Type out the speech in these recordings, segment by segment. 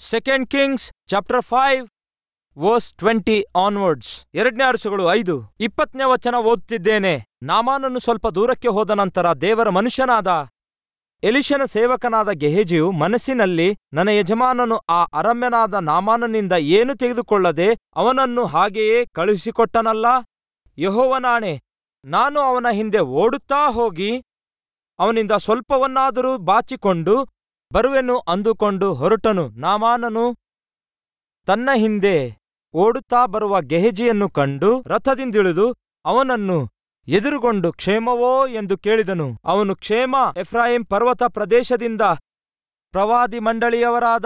second kings chapter five verse twenty onwards ಎರಡನೇ ಅರಸುಗಳು ಐದು ಇಪ್ಪತ್ತನೇ ವಚನ ಓದ್ತಿದ್ದೇನೆ ನಾಮಾನನು ಸ್ವಲ್ಪ ದೂರಕ್ಕೆ ಹೋದ ನಂತರ ದೇವರ ಮನುಷ್ಯನಾದ ಎಲಿಶನ ಸೇವಕನಾದ ಗೆಹೆಜಿಯು ಮನಸ್ಸಿನಲ್ಲಿ ನನ್ನ ಯಜಮಾನನು ಆ ಅರಮ್ಯನಾದ ನಾಮಾನನಿಂದ ಏನು ತೆಗೆದುಕೊಳ್ಳದೆ ಅವನನ್ನು ಹಾಗೆಯೇ ಕಳುಹಿಸಿಕೊಟ್ಟನಲ್ಲ ಯಹೋವನಾಣೆ ನಾನು ಅವನ ಹಿಂದೆ ಓಡುತ್ತಾ ಹೋಗಿ ಅವನಿಂದ ಸ್ವಲ್ಪವನ್ನಾದರೂ ಬಾಚಿಕೊಂಡು ಬರುವೆನು ಅಂದುಕೊಂಡು ಹೊರಟನು ನಾಮಾನನು ತನ್ನ ಹಿಂದೆ ಓಡುತ್ತಾ ಬರುವ ಗೆಹಜಿಯನ್ನು ಕಂಡು ರಥದಿಂದಿಳಿದು ಅವನನ್ನು ಎದುರುಗೊಂಡು ಕ್ಷೇಮವೋ ಎಂದು ಕೇಳಿದನು ಅವನು ಕ್ಷೇಮ ಎಫ್ರಾಯಿಂ ಪರ್ವತ ಪ್ರದೇಶದಿಂದ ಪ್ರವಾದಿ ಮಂಡಳಿಯವರಾದ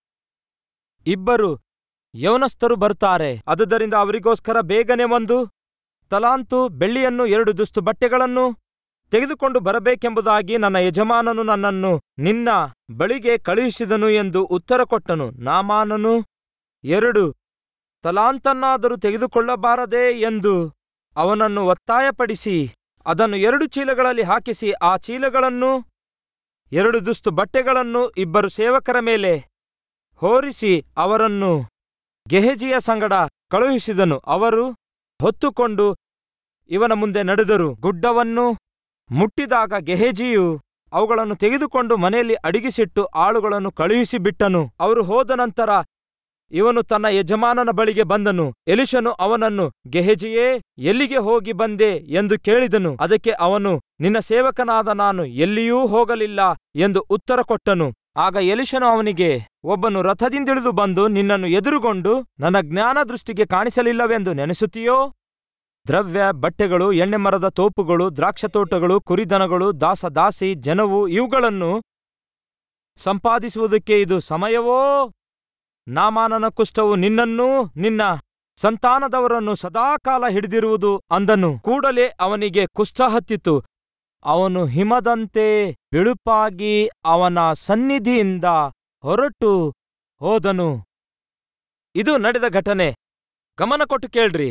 ಇಬ್ಬರು ಯೌನಸ್ಥರು ಬರುತ್ತಾರೆ ಅದುದರಿಂದ ಅವರಿಗೋಸ್ಕರ ಬೇಗನೆ ಒಂದು ತಲಾಂತು ಬೆಳ್ಳಿಯನ್ನು ಎರಡು ದುಸ್ತು ಬಟ್ಟೆಗಳನ್ನು ತೆಗೆದುಕೊಂಡು ಬರಬೇಕೆಂಬುದಾಗಿ ನನ್ನ ಯಜಮಾನನು ನನ್ನನ್ನು ನಿನ್ನ ಬಳಿಗೆ ಕಳುಹಿಸಿದನು ಎಂದು ಉತ್ತರ ಕೊಟ್ಟನು ನಾಮಾನನು ಎರಡು ತಲಾಂತನ್ನಾದರೂ ತೆಗೆದುಕೊಳ್ಳಬಾರದೆ ಎಂದು ಅವನನ್ನು ಒತ್ತಾಯಪಡಿಸಿ ಅದನ್ನು ಎರಡು ಚೀಲಗಳಲ್ಲಿ ಹಾಕಿಸಿ ಆ ಚೀಲಗಳನ್ನು ಎರಡು ದುಸ್ತು ಬಟ್ಟೆಗಳನ್ನು ಇಬ್ಬರು ಸೇವಕರ ಮೇಲೆ ಹೋರಿಸಿ ಅವರನ್ನು ಗೆಹಜಿಯ ಸಂಗಡ ಕಳುಹಿಸಿದನು ಅವರು ಹೊತ್ತುಕೊಂಡು ಇವನ ಮುಂದೆ ನಡೆದರು ಗುಡ್ಡವನ್ನು ಮುಟ್ಟಿದಾಗ ಗೆಹಜಿಯು ಅವುಗಳನ್ನು ತೆಗೆದುಕೊಂಡು ಮನೆಯಲ್ಲಿ ಅಡಿಗಿಸಿಟ್ಟು ಆಳುಗಳನ್ನು ಕಳುಹಿಸಿಬಿಟ್ಟನು ಅವರು ಹೋದ ನಂತರ ಇವನು ತನ್ನ ಯಜಮಾನನ ಬಳಿಗೆ ಬಂದನು ಎಲಿಶನು ಅವನನ್ನು ಗೆಹಜಿಯೇ ಎಲ್ಲಿಗೆ ಹೋಗಿ ಬಂದೆ ಎಂದು ಕೇಳಿದನು ಅದಕ್ಕೆ ಅವನು ನಿನ್ನ ಸೇವಕನಾದ ನಾನು ಎಲ್ಲಿಯೂ ಹೋಗಲಿಲ್ಲ ಎಂದು ಉತ್ತರ ಕೊಟ್ಟನು ಆಗ ಎಲಿಶನು ಅವನಿಗೆ ಒಬ್ಬನು ರಥದಿಂದಿಳಿದು ಬಂದು ನಿನ್ನನ್ನು ಎದುರುಗೊಂಡು ನನ್ನ ಜ್ಞಾನ ದೃಷ್ಟಿಗೆ ಕಾಣಿಸಲಿಲ್ಲವೆಂದು ನೆನೆಸುತ್ತೀಯೋ ದ್ರವ್ಯ ಬಟ್ಟೆಗಳು ಎಣ್ಣೆ ಮರದ ತೋಪುಗಳು ದ್ರಾಕ್ಷತೋಟಗಳು ಕುರಿದನಗಳು ದಾಸ ದಾಸಿ ಜನವು ಇವುಗಳನ್ನು ಸಂಪಾದಿಸುವುದಕ್ಕೆ ಇದು ಸಮಯವೋ ನಾಮಾನನ ಕುಷ್ಠವು ನಿನ್ನನ್ನೂ ನಿನ್ನ ಸಂತಾನದವರನ್ನು ಸದಾಕಾಲ ಹಿಡಿದಿರುವುದು ಅಂದನು ಕೂಡಲೇ ಅವನಿಗೆ ಕುಷ್ಠ ಹತ್ತಿತು ಅವನು ಹಿಮದಂತೆ ಬಿಳುಪಾಗಿ ಅವನ ಸನ್ನಿಧಿಯಿಂದ ಹೊರಟು ಹೋದನು ಇದು ನಡೆದ ಘಟನೆ ಗಮನ ಕೊಟ್ಟು ಕೇಳ್ರಿ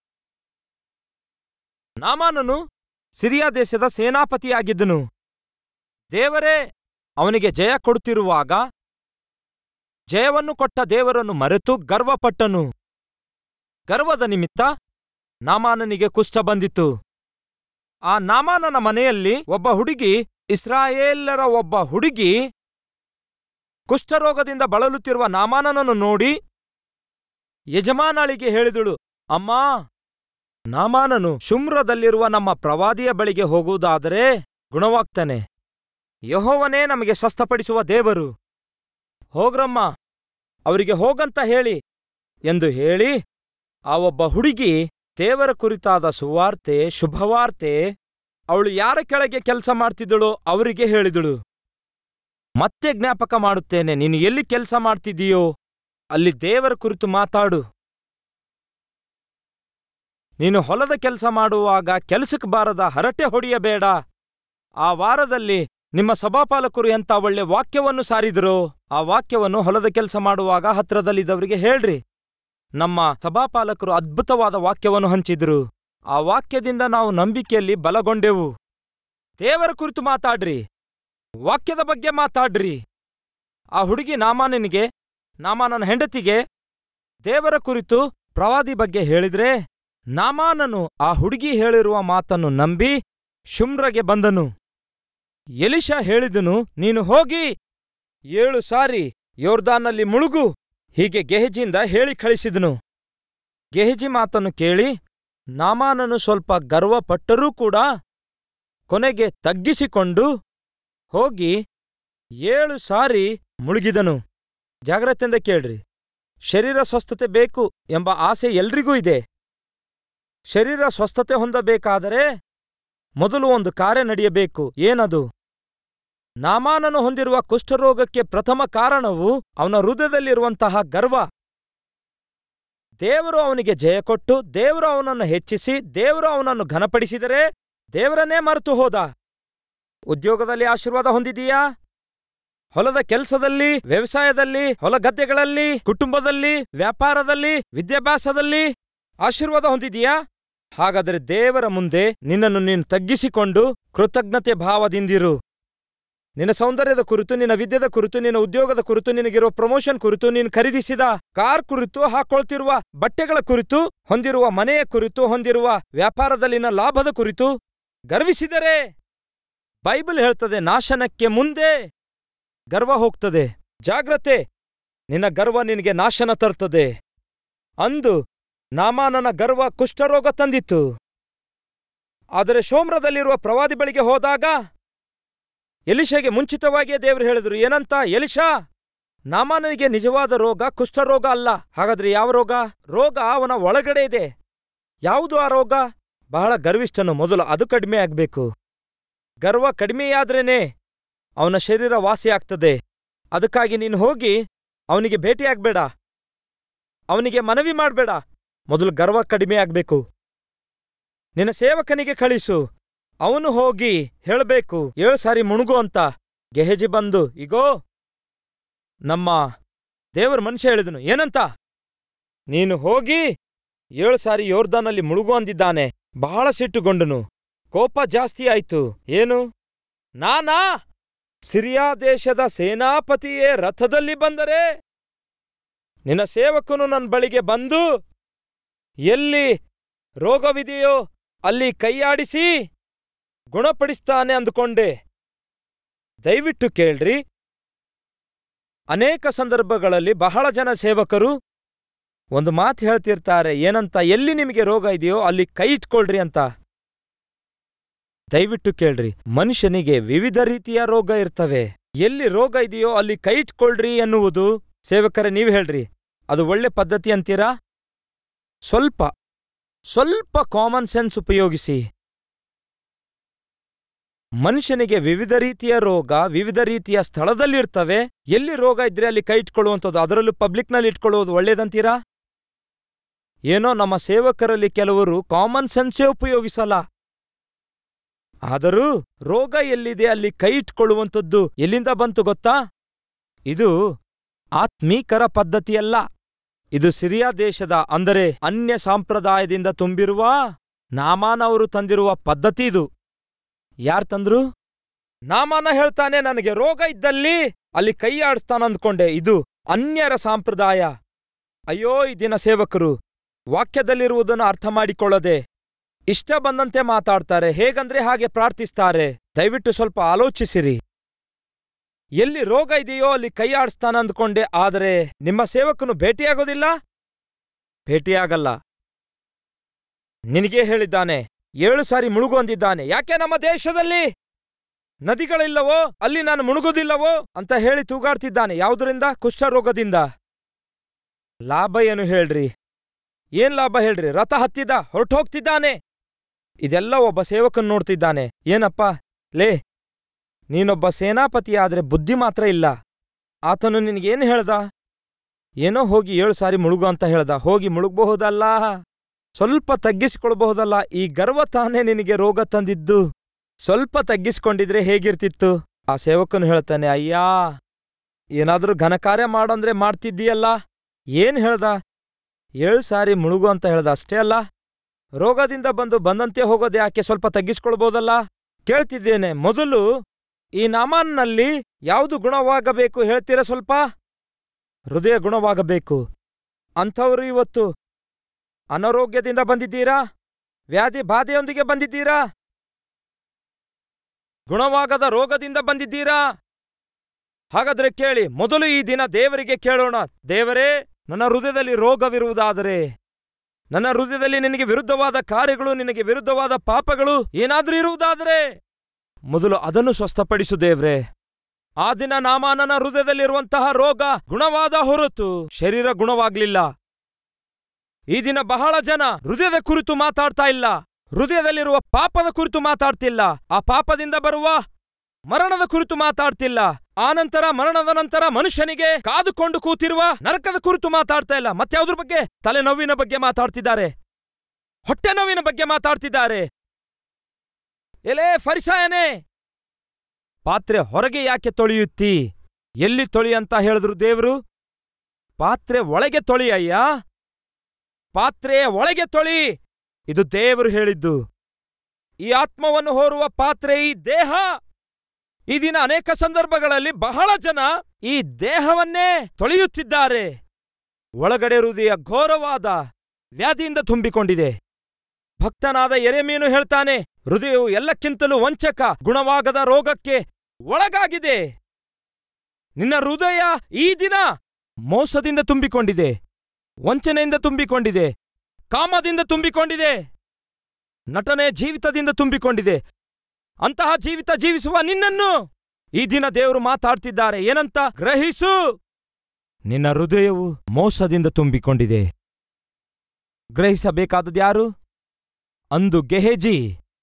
ನಾಮಾನನು ಸಿರಿಯಾ ದೇಶದ ಸೇನಾಪತಿಯಾಗಿದ್ದನು ದೇವರೇ ಅವನಿಗೆ ಜಯ ಕೊಡುತ್ತಿರುವಾಗ ಜಯವನ್ನು ಕೊಟ್ಟ ದೇವರನ್ನು ಮರೆತು ಗರ್ವಪಟ್ಟನು ಗರ್ವದ ನಿಮಿತ್ತ ನಾಮಾನನಿಗೆ ಕುಷ್ಠ ಬಂದಿತು ಆ ನಾಮಾನನ ಮನೆಯಲ್ಲಿ ಒಬ್ಬ ಹುಡುಗಿ ಇಸ್ರಾಯೇಲರ ಒಬ್ಬ ಹುಡುಗಿ ಕುಷ್ಠರೋಗದಿಂದ ಬಳಲುತ್ತಿರುವ ನಾಮಾನನನ್ನು ನೋಡಿ ಯಜಮಾನಳಿಗೆ ಹೇಳಿದಳು ಅಮ್ಮಾ ನಾಮಾನನು ಶುಮ್ರದಲ್ಲಿರುವ ನಮ್ಮ ಪ್ರವಾದಿಯ ಬಳಿಗೆ ಹೋಗುವುದಾದರೆ ಗುಣವಾಗ್ತಾನೆ ಯಹೋವನೇ ನಮಗೆ ಸ್ವಸ್ಥಪಡಿಸುವ ದೇವರು ಹೋಗ್ರಮ್ಮ ಅವರಿಗೆ ಹೋಗಂತ ಹೇಳಿ ಎಂದು ಹೇಳಿ ಆ ಒಬ್ಬ ಹುಡುಗಿ ದೇವರ ಕುರಿತಾದ ಸುವಾರ್ತೆ ಶುಭವಾರ್ತೆ ಅವಳು ಯಾರ ಕೆಳಗೆ ಕೆಲಸ ಮಾಡ್ತಿದ್ದಳೋ ಅವರಿಗೆ ಹೇಳಿದಳು ಮತ್ತೆ ಜ್ಞಾಪಕ ಮಾಡುತ್ತೇನೆ ನೀನು ಎಲ್ಲಿ ಕೆಲಸ ಮಾಡ್ತಿದ್ದೀಯೋ ಅಲ್ಲಿ ದೇವರ ಕುರಿತು ಮಾತಾಡು ನೀನು ಹೊಲದ ಕೆಲಸ ಮಾಡುವಾಗ ಕೆಲಸಕ್ಕೆ ಬಾರದ ಹರಟೆ ಹೊಡೆಯಬೇಡ ಆ ವಾರದಲ್ಲಿ ನಿಮ್ಮ ಸಭಾಪಾಲಕರು ಎಂತ ಒಳ್ಳೆ ವಾಕ್ಯವನ್ನು ಸಾರಿದರೋ ಆ ವಾಕ್ಯವನ್ನು ಹೊಲದ ಕೆಲಸ ಮಾಡುವಾಗ ಹತ್ರದಲ್ಲಿದ್ದವರಿಗೆ ಹೇಳ್ರಿ ನಮ್ಮ ಸಭಾಪಾಲಕರು ಅದ್ಭುತವಾದ ವಾಕ್ಯವನ್ನು ಹಂಚಿದ್ರು ಆ ವಾಕ್ಯದಿಂದ ನಾವು ನಂಬಿಕೆಯಲ್ಲಿ ಬಲಗೊಂಡೆವು ದೇವರ ಕುರಿತು ಮಾತಾಡ್ರಿ ವಾಕ್ಯದ ಬಗ್ಗೆ ಮಾತಾಡ್ರಿ ಆ ಹುಡುಗಿ ನಾಮಾನನಿಗೆ ನಾಮಾನನ ಹೆಂಡತಿಗೆ ದೇವರ ಕುರಿತು ಪ್ರವಾದಿ ಬಗ್ಗೆ ಹೇಳಿದ್ರೆ ನಾಮಾನನು ಆ ಹುಡುಗಿ ಹೇಳಿರುವ ಮಾತನ್ನು ನಂಬಿ ಶುಮ್ರಗೆ ಬಂದನು ಎಲಿಶ ಹೇಳಿದನು ನೀನು ಹೋಗಿ ಏಳು ಸಾರಿ ಯೋರ್ದಾನಲ್ಲಿ ಮುಳುಗು ಹೀಗೆ ಗೆಹಜಿಯಿಂದ ಹೇಳಿ ಕಳಿಸಿದನು ಗೆಹಜಿ ಮಾತನ್ನು ಕೇಳಿ ನಾಮಾನನು ಸ್ವಲ್ಪ ಗರ್ವಪಟ್ಟರೂ ಕೂಡ ಕೊನೆಗೆ ತಗ್ಗಿಸಿಕೊಂಡು ಹೋಗಿ ಏಳು ಸಾರಿ ಮುಳುಗಿದನು ಜಾಗ್ರತೆಯಿಂದ ಕೇಳ್ರಿ ಶರೀರ ಸ್ವಸ್ಥತೆ ಬೇಕು ಎಂಬ ಆಸೆ ಎಲ್ರಿಗೂ ಇದೆ ಶರೀರ ಸ್ವಸ್ಥತೆ ಹೊಂದಬೇಕಾದರೆ ಮೊದಲು ಒಂದು ಕಾರ್ಯ ನಡೆಯಬೇಕು ಏನದು ನಾಮಾನನು ಹೊಂದಿರುವ ಕುಷ್ಠರೋಗಕ್ಕೆ ಪ್ರಥಮ ಕಾರಣವು ಅವನ ಹೃದಯದಲ್ಲಿರುವಂತಹ ಗರ್ವ ದೇವರು ಅವನಿಗೆ ಜಯ ಕೊಟ್ಟು ದೇವರು ಅವನನ್ನು ಹೆಚ್ಚಿಸಿ ದೇವರು ಅವನನ್ನು ಘನಪಡಿಸಿದರೆ ದೇವರನ್ನೇ ಮರೆತು ಹೋದ ಉದ್ಯೋಗದಲ್ಲಿ ಆಶೀರ್ವಾದ ಹೊಂದಿದೀಯಾ ಹೊಲದ ಕೆಲಸದಲ್ಲಿ ವ್ಯವಸಾಯದಲ್ಲಿ ಹೊಲಗದ್ದೆಗಳಲ್ಲಿ ಕುಟುಂಬದಲ್ಲಿ ವ್ಯಾಪಾರದಲ್ಲಿ ವಿದ್ಯಾಭ್ಯಾಸದಲ್ಲಿ ಆಶೀರ್ವಾದ ಹೊಂದಿದೀಯಾ ಹಾಗಾದರೆ ದೇವರ ಮುಂದೆ ನಿನ್ನನ್ನು ನೀನು ತಗ್ಗಿಸಿಕೊಂಡು ಕೃತಜ್ಞತೆ ಭಾವದಿಂದಿರು ನಿನ್ನ ಸೌಂದರ್ಯದ ಕುರಿತು ನಿನ್ನ ವಿದ್ಯೆದ ಕುರಿತು ನಿನ್ನ ಉದ್ಯೋಗದ ಕುರಿತು ನಿನಗಿರುವ ಪ್ರಮೋಷನ್ ಕುರಿತು ನೀನು ಖರೀದಿಸಿದ ಕಾರ್ ಕುರಿತು ಹಾಕೊಳ್ತಿರುವ ಬಟ್ಟೆಗಳ ಕುರಿತು ಹೊಂದಿರುವ ಮನೆಯ ಕುರಿತು ಹೊಂದಿರುವ ವ್ಯಾಪಾರದಲ್ಲಿನ ಲಾಭದ ಕುರಿತು ಗರ್ವಿಸಿದರೆ ಬೈಬಲ್ ಹೇಳ್ತದೆ ನಾಶನಕ್ಕೆ ಮುಂದೆ ಗರ್ವ ಹೋಗ್ತದೆ ಜಾಗ್ರತೆ ನಿನ್ನ ಗರ್ವ ನಿನಗೆ ನಾಶನ ತರ್ತದೆ ಅಂದು ನಾಮಾನನ ಗರ್ವ ಕುಷ್ಠರೋಗ ತಂದಿತ್ತು ಆದರೆ ಶೋಮ್ರದಲ್ಲಿರುವ ಪ್ರವಾದಿ ಬಳಿಗೆ ಹೋದಾಗ ಎಲಿಶಗೆ ಮುಂಚಿತವಾಗಿಯೇ ದೇವರು ಹೇಳಿದ್ರು ಏನಂತ ಎಲಿಶಾ ನಾಮಾನನಿಗೆ ನಿಜವಾದ ರೋಗ ಕುಷ್ಠರೋಗ ಅಲ್ಲ ಹಾಗಾದ್ರೆ ಯಾವ ರೋಗ ರೋಗ ಅವನ ಒಳಗಡೆ ಇದೆ ಯಾವುದು ಆ ರೋಗ ಬಹಳ ಗರ್ವಿಷ್ಠನು ಮೊದಲು ಅದು ಕಡಿಮೆ ಆಗ್ಬೇಕು ಗರ್ವ ಕಡಿಮೆಯಾದ್ರೇನೆ ಅವನ ಶರೀರ ವಾಸಿ ಆಗ್ತದೆ ಅದಕ್ಕಾಗಿ ನೀನು ಹೋಗಿ ಅವನಿಗೆ ಭೇಟಿಯಾಗ್ಬೇಡ ಅವನಿಗೆ ಮನವಿ ಮಾಡ್ಬೇಡ ಮೊದಲು ಗರ್ವ ಕಡಿಮೆ ಆಗ್ಬೇಕು ನಿನ್ನ ಸೇವಕನಿಗೆ ಕಳಿಸು ಅವನು ಹೋಗಿ ಹೇಳಬೇಕು ಏಳು ಸಾರಿ ಮುಣುಗು ಅಂತ ಗೆಹಜಿ ಬಂದು ಇಗೋ ನಮ್ಮ ದೇವರ ಮನುಷ್ಯ ಹೇಳಿದನು ಏನಂತ ನೀನು ಹೋಗಿ ಏಳು ಸಾರಿ ಯೋರ್ದಾನಲ್ಲಿ ಮುಳುಗು ಅಂದಿದ್ದಾನೆ ಬಹಳ ಸಿಟ್ಟುಗೊಂಡನು ಕೋಪ ಜಾಸ್ತಿ ಆಯ್ತು ಏನು ನಾನಾ ಸಿರಿಯಾ ದೇಶದ ಸೇನಾಪತಿಯೇ ರಥದಲ್ಲಿ ಬಂದರೆ ನಿನ್ನ ಸೇವಕನು ನನ್ನ ಬಳಿಗೆ ಬಂದು ಎಲ್ಲಿ ರೋಗವಿದೆಯೋ ಅಲ್ಲಿ ಕೈಯಾಡಿಸಿ ಗುಣಪಡಿಸ್ತಾನೆ ಅಂದುಕೊಂಡೆ ದಯವಿಟ್ಟು ಕೇಳ್ರಿ ಅನೇಕ ಸಂದರ್ಭಗಳಲ್ಲಿ ಬಹಳ ಜನ ಸೇವಕರು ಒಂದು ಮಾತು ಹೇಳ್ತಿರ್ತಾರೆ ಏನಂತ ಎಲ್ಲಿ ನಿಮಗೆ ರೋಗ ಇದೆಯೋ ಅಲ್ಲಿ ಕೈ ಇಟ್ಕೊಳ್ರಿ ಅಂತ ದಯವಿಟ್ಟು ಕೇಳ್ರಿ ಮನುಷ್ಯನಿಗೆ ವಿವಿಧ ರೀತಿಯ ರೋಗ ಇರ್ತವೆ ಎಲ್ಲಿ ರೋಗ ಇದೆಯೋ ಅಲ್ಲಿ ಕೈ ಇಟ್ಕೊಳ್ರಿ ಎನ್ನುವುದು ಸೇವಕರೇ ನೀವು ಹೇಳ್ರಿ ಅದು ಒಳ್ಳೆ ಪದ್ಧತಿ ಅಂತೀರಾ ಸ್ವಲ್ಪ ಸ್ವಲ್ಪ ಕಾಮನ್ ಸೆನ್ಸ್ ಉಪಯೋಗಿಸಿ ಮನುಷ್ಯನಿಗೆ ವಿವಿಧ ರೀತಿಯ ರೋಗ ವಿವಿಧ ರೀತಿಯ ಸ್ಥಳದಲ್ಲಿರ್ತವೆ ಎಲ್ಲಿ ರೋಗ ಇದ್ರೆ ಅಲ್ಲಿ ಕೈ ಇಟ್ಕೊಳ್ಳುವಂಥದ್ದು ಅದರಲ್ಲೂ ಪಬ್ಲಿಕ್ನಲ್ಲಿ ಇಟ್ಕೊಳ್ಳುವುದು ಒಳ್ಳೇದಂತೀರಾ ಏನೋ ನಮ್ಮ ಸೇವಕರಲ್ಲಿ ಕೆಲವರು ಕಾಮನ್ ಸೆನ್ಸೇ ಉಪಯೋಗಿಸಲ್ಲ ಆದರೂ ರೋಗ ಎಲ್ಲಿದೆ ಅಲ್ಲಿ ಕೈ ಇಟ್ಕೊಳ್ಳುವಂಥದ್ದು ಎಲ್ಲಿಂದ ಬಂತು ಗೊತ್ತಾ ಇದು ಆತ್ಮೀಕರ ಪದ್ಧತಿಯಲ್ಲ ಇದು ಸಿರಿಯಾ ದೇಶದ ಅಂದರೆ ಅನ್ಯ ಸಂಪ್ರದಾಯದಿಂದ ತುಂಬಿರುವ ನಾಮಾನ ಅವರು ತಂದಿರುವ ಪದ್ಧತಿ ಇದು ಯಾರ್ ತಂದ್ರು ನಾಮಾನ ಹೇಳ್ತಾನೆ ನನಗೆ ರೋಗ ಇದ್ದಲ್ಲಿ ಅಲ್ಲಿ ಕೈ ಆಡಿಸ್ತಾನಂದ್ಕೊಂಡೆ ಇದು ಅನ್ಯರ ಸಂಪ್ರದಾಯ ಅಯ್ಯೋ ಈ ದಿನ ಸೇವಕರು ವಾಕ್ಯದಲ್ಲಿರುವುದನ್ನು ಅರ್ಥ ಮಾಡಿಕೊಳ್ಳದೆ ಇಷ್ಟ ಬಂದಂತೆ ಮಾತಾಡ್ತಾರೆ ಹೇಗಂದ್ರೆ ಹಾಗೆ ಪ್ರಾರ್ಥಿಸ್ತಾರೆ ದಯವಿಟ್ಟು ಸ್ವಲ್ಪ ಆಲೋಚಿಸಿರಿ ಎಲ್ಲಿ ರೋಗ ಇದೆಯೋ ಅಲ್ಲಿ ಕೈ ಆಡಿಸ್ತಾನ ಅಂದ್ಕೊಂಡೆ ಆದರೆ ನಿಮ್ಮ ಸೇವಕನು ಭೇಟಿಯಾಗೋದಿಲ್ಲ ಭೇಟಿಯಾಗಲ್ಲ ನಿನಗೇ ಹೇಳಿದ್ದಾನೆ ಏಳು ಸಾರಿ ಮುಳುಗು ಅಂದಿದ್ದಾನೆ ಯಾಕೆ ನಮ್ಮ ದೇಶದಲ್ಲಿ ನದಿಗಳಿಲ್ಲವೋ ಅಲ್ಲಿ ನಾನು ಮುಳುಗುದಿಲ್ಲವೋ ಅಂತ ಹೇಳಿ ತೂಗಾಡ್ತಿದ್ದಾನೆ ಯಾವುದರಿಂದ ಕುಷ್ಠರೋಗದಿಂದ ಲಾಭ ಏನು ಹೇಳ್ರಿ ಏನ್ ಲಾಭ ಹೇಳ್ರಿ ರಥ ಹತ್ತಿದ ಹೊರಟೋಗ್ತಿದ್ದಾನೆ ಇದೆಲ್ಲ ಒಬ್ಬ ಸೇವಕನ್ ನೋಡ್ತಿದ್ದಾನೆ ಏನಪ್ಪ ಲೇ ನೀನೊಬ್ಬ ಸೇನಾಪತಿಯಾದ್ರೆ ಬುದ್ಧಿ ಮಾತ್ರ ಇಲ್ಲ ಆತನು ನಿನಗೇನು ಹೇಳ್ದ ಏನೋ ಹೋಗಿ ಏಳು ಸಾರಿ ಮುಳುಗು ಅಂತ ಹೇಳ್ದ ಹೋಗಿ ಮುಳುಗಬಹುದಲ್ಲ ಸ್ವಲ್ಪ ತಗ್ಗಿಸಿಕೊಳ್ಬಹುದಲ್ಲ ಈ ಗರ್ವ ತಾನೇ ನಿನಗೆ ರೋಗ ತಂದಿದ್ದು ಸ್ವಲ್ಪ ತಗ್ಗಿಸ್ಕೊಂಡಿದ್ರೆ ಹೇಗಿರ್ತಿತ್ತು ಆ ಸೇವಕನು ಹೇಳ್ತಾನೆ ಅಯ್ಯಾ ಏನಾದ್ರೂ ಘನಕಾರ್ಯ ಮಾಡಂದ್ರೆ ಮಾಡ್ತಿದ್ದೀಯಲ್ಲ ಏನ್ ಹೇಳ್ದ ಏಳು ಸಾರಿ ಮುಳುಗು ಅಂತ ಹೇಳ್ದ ಅಷ್ಟೇ ಅಲ್ಲ ರೋಗದಿಂದ ಬಂದು ಬಂದಂತೆ ಹೋಗೋದು ಯಾಕೆ ಸ್ವಲ್ಪ ತಗ್ಗಿಸ್ಕೊಳ್ಬೋದಲ್ಲ ಕೇಳ್ತಿದ್ದೇನೆ ಮೊದಲು ಈ ನಾಮಾನ್ನಲ್ಲಿ ಯಾವುದು ಗುಣವಾಗಬೇಕು ಹೇಳ್ತೀರಾ ಸ್ವಲ್ಪ ಹೃದಯ ಗುಣವಾಗಬೇಕು ಅಂಥವರು ಇವತ್ತು ಅನಾರೋಗ್ಯದಿಂದ ಬಂದಿದ್ದೀರಾ ವ್ಯಾಧಿ ಬಾಧೆಯೊಂದಿಗೆ ಬಂದಿದ್ದೀರಾ ಗುಣವಾಗದ ರೋಗದಿಂದ ಬಂದಿದ್ದೀರಾ ಹಾಗಾದ್ರೆ ಕೇಳಿ ಮೊದಲು ಈ ದಿನ ದೇವರಿಗೆ ಕೇಳೋಣ ದೇವರೇ ನನ್ನ ಹೃದಯದಲ್ಲಿ ರೋಗವಿರುವುದಾದರೆ ನನ್ನ ಹೃದಯದಲ್ಲಿ ನಿನಗೆ ವಿರುದ್ಧವಾದ ಕಾರ್ಯಗಳು ನಿನಗೆ ವಿರುದ್ಧವಾದ ಪಾಪಗಳು ಏನಾದ್ರೂ ಇರುವುದಾದರೆ ಮೊದಲು ಅದನ್ನು ಸ್ವಸ್ಥಪಡಿಸು ದೇವ್ರೆ ಆ ದಿನ ನಾಮಾನನ ಹೃದಯದಲ್ಲಿರುವಂತಹ ರೋಗ ಗುಣವಾದ ಹೊರತು ಶರೀರ ಗುಣವಾಗ್ಲಿಲ್ಲ ಈ ದಿನ ಬಹಳ ಜನ ಹೃದಯದ ಕುರಿತು ಮಾತಾಡ್ತಾ ಇಲ್ಲ ಹೃದಯದಲ್ಲಿರುವ ಪಾಪದ ಕುರಿತು ಮಾತಾಡ್ತಿಲ್ಲ ಆ ಪಾಪದಿಂದ ಬರುವ ಮರಣದ ಕುರಿತು ಮಾತಾಡ್ತಿಲ್ಲ ಆನಂತರ ಮರಣದ ನಂತರ ಮನುಷ್ಯನಿಗೆ ಕಾದುಕೊಂಡು ಕೂತಿರುವ ನರಕದ ಕುರಿತು ಮಾತಾಡ್ತಾ ಇಲ್ಲ ಮತ್ಯಾವ್ದ್ರ ಬಗ್ಗೆ ತಲೆನೋವಿನ ಬಗ್ಗೆ ಮಾತಾಡ್ತಿದ್ದಾರೆ ಹೊಟ್ಟೆ ನೋವಿನ ಬಗ್ಗೆ ಮಾತಾಡ್ತಿದ್ದಾರೆ ಎಲೇ ಫರಿಸಾಯನೇ ಪಾತ್ರೆ ಹೊರಗೆ ಯಾಕೆ ತೊಳೆಯುತ್ತಿ ಎಲ್ಲಿ ತೊಳಿ ಅಂತ ಹೇಳಿದ್ರು ದೇವ್ರು ಪಾತ್ರೆ ಒಳಗೆ ತೊಳಿ ಅಯ್ಯ ಪಾತ್ರೆಯ ಒಳಗೆ ತೊಳಿ ಇದು ದೇವರು ಹೇಳಿದ್ದು ಈ ಆತ್ಮವನ್ನು ಹೋರುವ ಪಾತ್ರೆ ಈ ದೇಹ ಈ ದಿನ ಅನೇಕ ಸಂದರ್ಭಗಳಲ್ಲಿ ಬಹಳ ಜನ ಈ ದೇಹವನ್ನೇ ತೊಳೆಯುತ್ತಿದ್ದಾರೆ ಒಳಗಡೆ ಹೃದಯ ಘೋರವಾದ ವ್ಯಾಧಿಯಿಂದ ತುಂಬಿಕೊಂಡಿದೆ ಭಕ್ತನಾದ ಎರೆಮೀನು ಹೇಳ್ತಾನೆ ಹೃದಯವು ಎಲ್ಲಕ್ಕಿಂತಲೂ ವಂಚಕ ಗುಣವಾಗದ ರೋಗಕ್ಕೆ ಒಳಗಾಗಿದೆ ನಿನ್ನ ಹೃದಯ ಈ ದಿನ ಮೋಸದಿಂದ ತುಂಬಿಕೊಂಡಿದೆ ವಂಚನೆಯಿಂದ ತುಂಬಿಕೊಂಡಿದೆ ಕಾಮದಿಂದ ತುಂಬಿಕೊಂಡಿದೆ ನಟನೆ ಜೀವಿತದಿಂದ ತುಂಬಿಕೊಂಡಿದೆ ಅಂತಹ ಜೀವಿತ ಜೀವಿಸುವ ನಿನ್ನನ್ನು ಈ ದಿನ ದೇವರು ಮಾತಾಡ್ತಿದ್ದಾರೆ ಏನಂತ ಗ್ರಹಿಸು ನಿನ್ನ ಹೃದಯವು ಮೋಸದಿಂದ ತುಂಬಿಕೊಂಡಿದೆ ಗ್ರಹಿಸಬೇಕಾದದ್ದು ಯಾರು ಅಂದು ಗೆಹೆಜಿ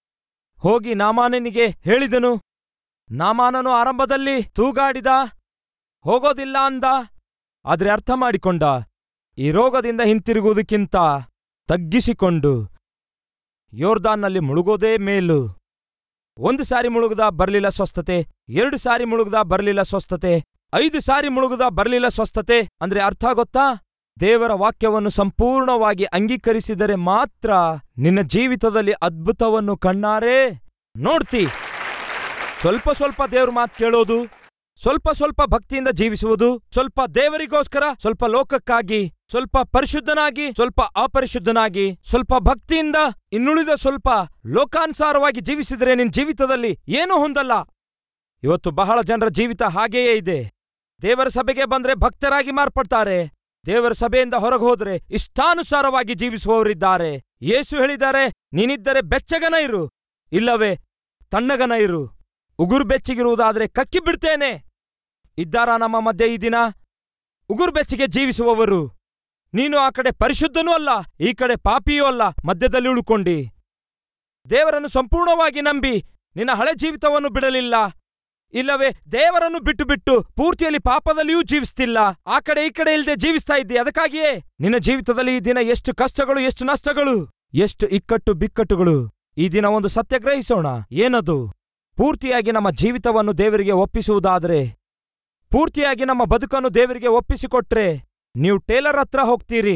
ಹೋಗಿ ನಾಮಾನನಿಗೆ ಹೇಳಿದನು ನಾಮಾನನು ಆರಂಭದಲ್ಲಿ ತೂಗಾಡಿದ ಹೋಗೋದಿಲ್ಲ ಅಂದ ಆದ್ರೆ ಅರ್ಥ ಮಾಡಿಕೊಂಡ ಈ ರೋಗದಿಂದ ಹಿಂತಿರುಗುವುದಕ್ಕಿಂತ ತಗ್ಗಿಸಿಕೊಂಡು ಯೋರ್ದಾನ್ನಲ್ಲಿ ಮುಳುಗೋದೇ ಮೇಲು ಒಂದು ಸಾರಿ ಮುಳುಗುದ ಬರ್ಲಿಲ್ಲ ಸ್ವಸ್ಥತೆ ಎರಡು ಸಾರಿ ಮುಳುಗುದ ಬರ್ಲಿಲ್ಲ ಸ್ವಸ್ಥತೆ ಐದು ಸಾರಿ ಮುಳುಗುದ ಬರ್ಲಿಲ್ಲ ಸ್ವಸ್ಥತೆ ಅಂದ್ರೆ ಅರ್ಥ ಗೊತ್ತಾ ದೇವರ ವಾಕ್ಯವನ್ನು ಸಂಪೂರ್ಣವಾಗಿ ಅಂಗೀಕರಿಸಿದರೆ ಮಾತ್ರ ನಿನ್ನ ಜೀವಿತದಲ್ಲಿ ಅದ್ಭುತವನ್ನು ಕಣ್ಣಾರೆ ನೋಡ್ತಿ ಸ್ವಲ್ಪ ಸ್ವಲ್ಪ ದೇವ್ರ ಮಾತು ಕೇಳೋದು ಸ್ವಲ್ಪ ಸ್ವಲ್ಪ ಭಕ್ತಿಯಿಂದ ಜೀವಿಸುವುದು ಸ್ವಲ್ಪ ದೇವರಿಗೋಸ್ಕರ ಸ್ವಲ್ಪ ಲೋಕಕ್ಕಾಗಿ ಸ್ವಲ್ಪ ಪರಿಶುದ್ಧನಾಗಿ ಸ್ವಲ್ಪ ಅಪರಿಶುದ್ಧನಾಗಿ ಸ್ವಲ್ಪ ಭಕ್ತಿಯಿಂದ ಇನ್ನುಳಿದ ಸ್ವಲ್ಪ ಲೋಕಾನುಸಾರವಾಗಿ ಜೀವಿಸಿದರೆ ನಿನ್ ಜೀವಿತದಲ್ಲಿ ಏನೂ ಹೊಂದಲ್ಲ ಇವತ್ತು ಬಹಳ ಜನರ ಜೀವಿತ ಹಾಗೆಯೇ ಇದೆ ದೇವರ ಸಭೆಗೆ ಬಂದ್ರೆ ಭಕ್ತರಾಗಿ ಮಾರ್ಪಡ್ತಾರೆ ದೇವರ ಸಭೆಯಿಂದ ಹೊರಗೆ ಹೋದ್ರೆ ಇಷ್ಟಾನುಸಾರವಾಗಿ ಜೀವಿಸುವವರಿದ್ದಾರೆ ಯೇಸು ಹೇಳಿದ್ದಾರೆ ನೀನಿದ್ದರೆ ಬೆಚ್ಚಗನ ಇರು ಇಲ್ಲವೇ ತಣ್ಣಗನ ಇರು ಉಗುರು ಬೆಚ್ಚಗಿರುವುದಾದ್ರೆ ಕಕ್ಕಿ ಬಿಡ್ತೇನೆ ಇದ್ದಾರಾ ನಮ್ಮ ಮಧ್ಯೆ ಈ ದಿನ ಉಗುರು ಬೆಚ್ಚಗೆ ಜೀವಿಸುವವರು ನೀನು ಆ ಕಡೆ ಪರಿಶುದ್ಧನೂ ಅಲ್ಲ ಈ ಕಡೆ ಪಾಪಿಯೂ ಅಲ್ಲ ಮಧ್ಯದಲ್ಲಿ ಉಳ್ಕೊಂಡಿ ದೇವರನ್ನು ಸಂಪೂರ್ಣವಾಗಿ ನಂಬಿ ನಿನ್ನ ಹಳೆ ಜೀವಿತವನ್ನು ಬಿಡಲಿಲ್ಲ ಇಲ್ಲವೇ ದೇವರನ್ನು ಬಿಟ್ಟು ಬಿಟ್ಟು ಪೂರ್ತಿಯಲ್ಲಿ ಪಾಪದಲ್ಲಿಯೂ ಜೀವಿಸ್ತಿಲ್ಲ ಆ ಕಡೆ ಈ ಕಡೆ ಇಲ್ಲದೆ ಜೀವಿಸ್ತಾ ಇದ್ದಿ ಅದಕ್ಕಾಗಿಯೇ ನಿನ್ನ ಜೀವಿತದಲ್ಲಿ ಈ ದಿನ ಎಷ್ಟು ಕಷ್ಟಗಳು ಎಷ್ಟು ನಷ್ಟಗಳು ಎಷ್ಟು ಇಕ್ಕಟ್ಟು ಬಿಕ್ಕಟ್ಟುಗಳು ಈ ದಿನ ಒಂದು ಸತ್ಯ ಗ್ರಹಿಸೋಣ ಏನದು ಪೂರ್ತಿಯಾಗಿ ನಮ್ಮ ಜೀವಿತವನ್ನು ದೇವರಿಗೆ ಒಪ್ಪಿಸುವುದಾದ್ರೆ ಪೂರ್ತಿಯಾಗಿ ನಮ್ಮ ಬದುಕನ್ನು ದೇವರಿಗೆ ಒಪ್ಪಿಸಿಕೊಟ್ರೆ ನೀವು ಟೇಲರ್ ಹತ್ರ ಹೋಗ್ತೀರಿ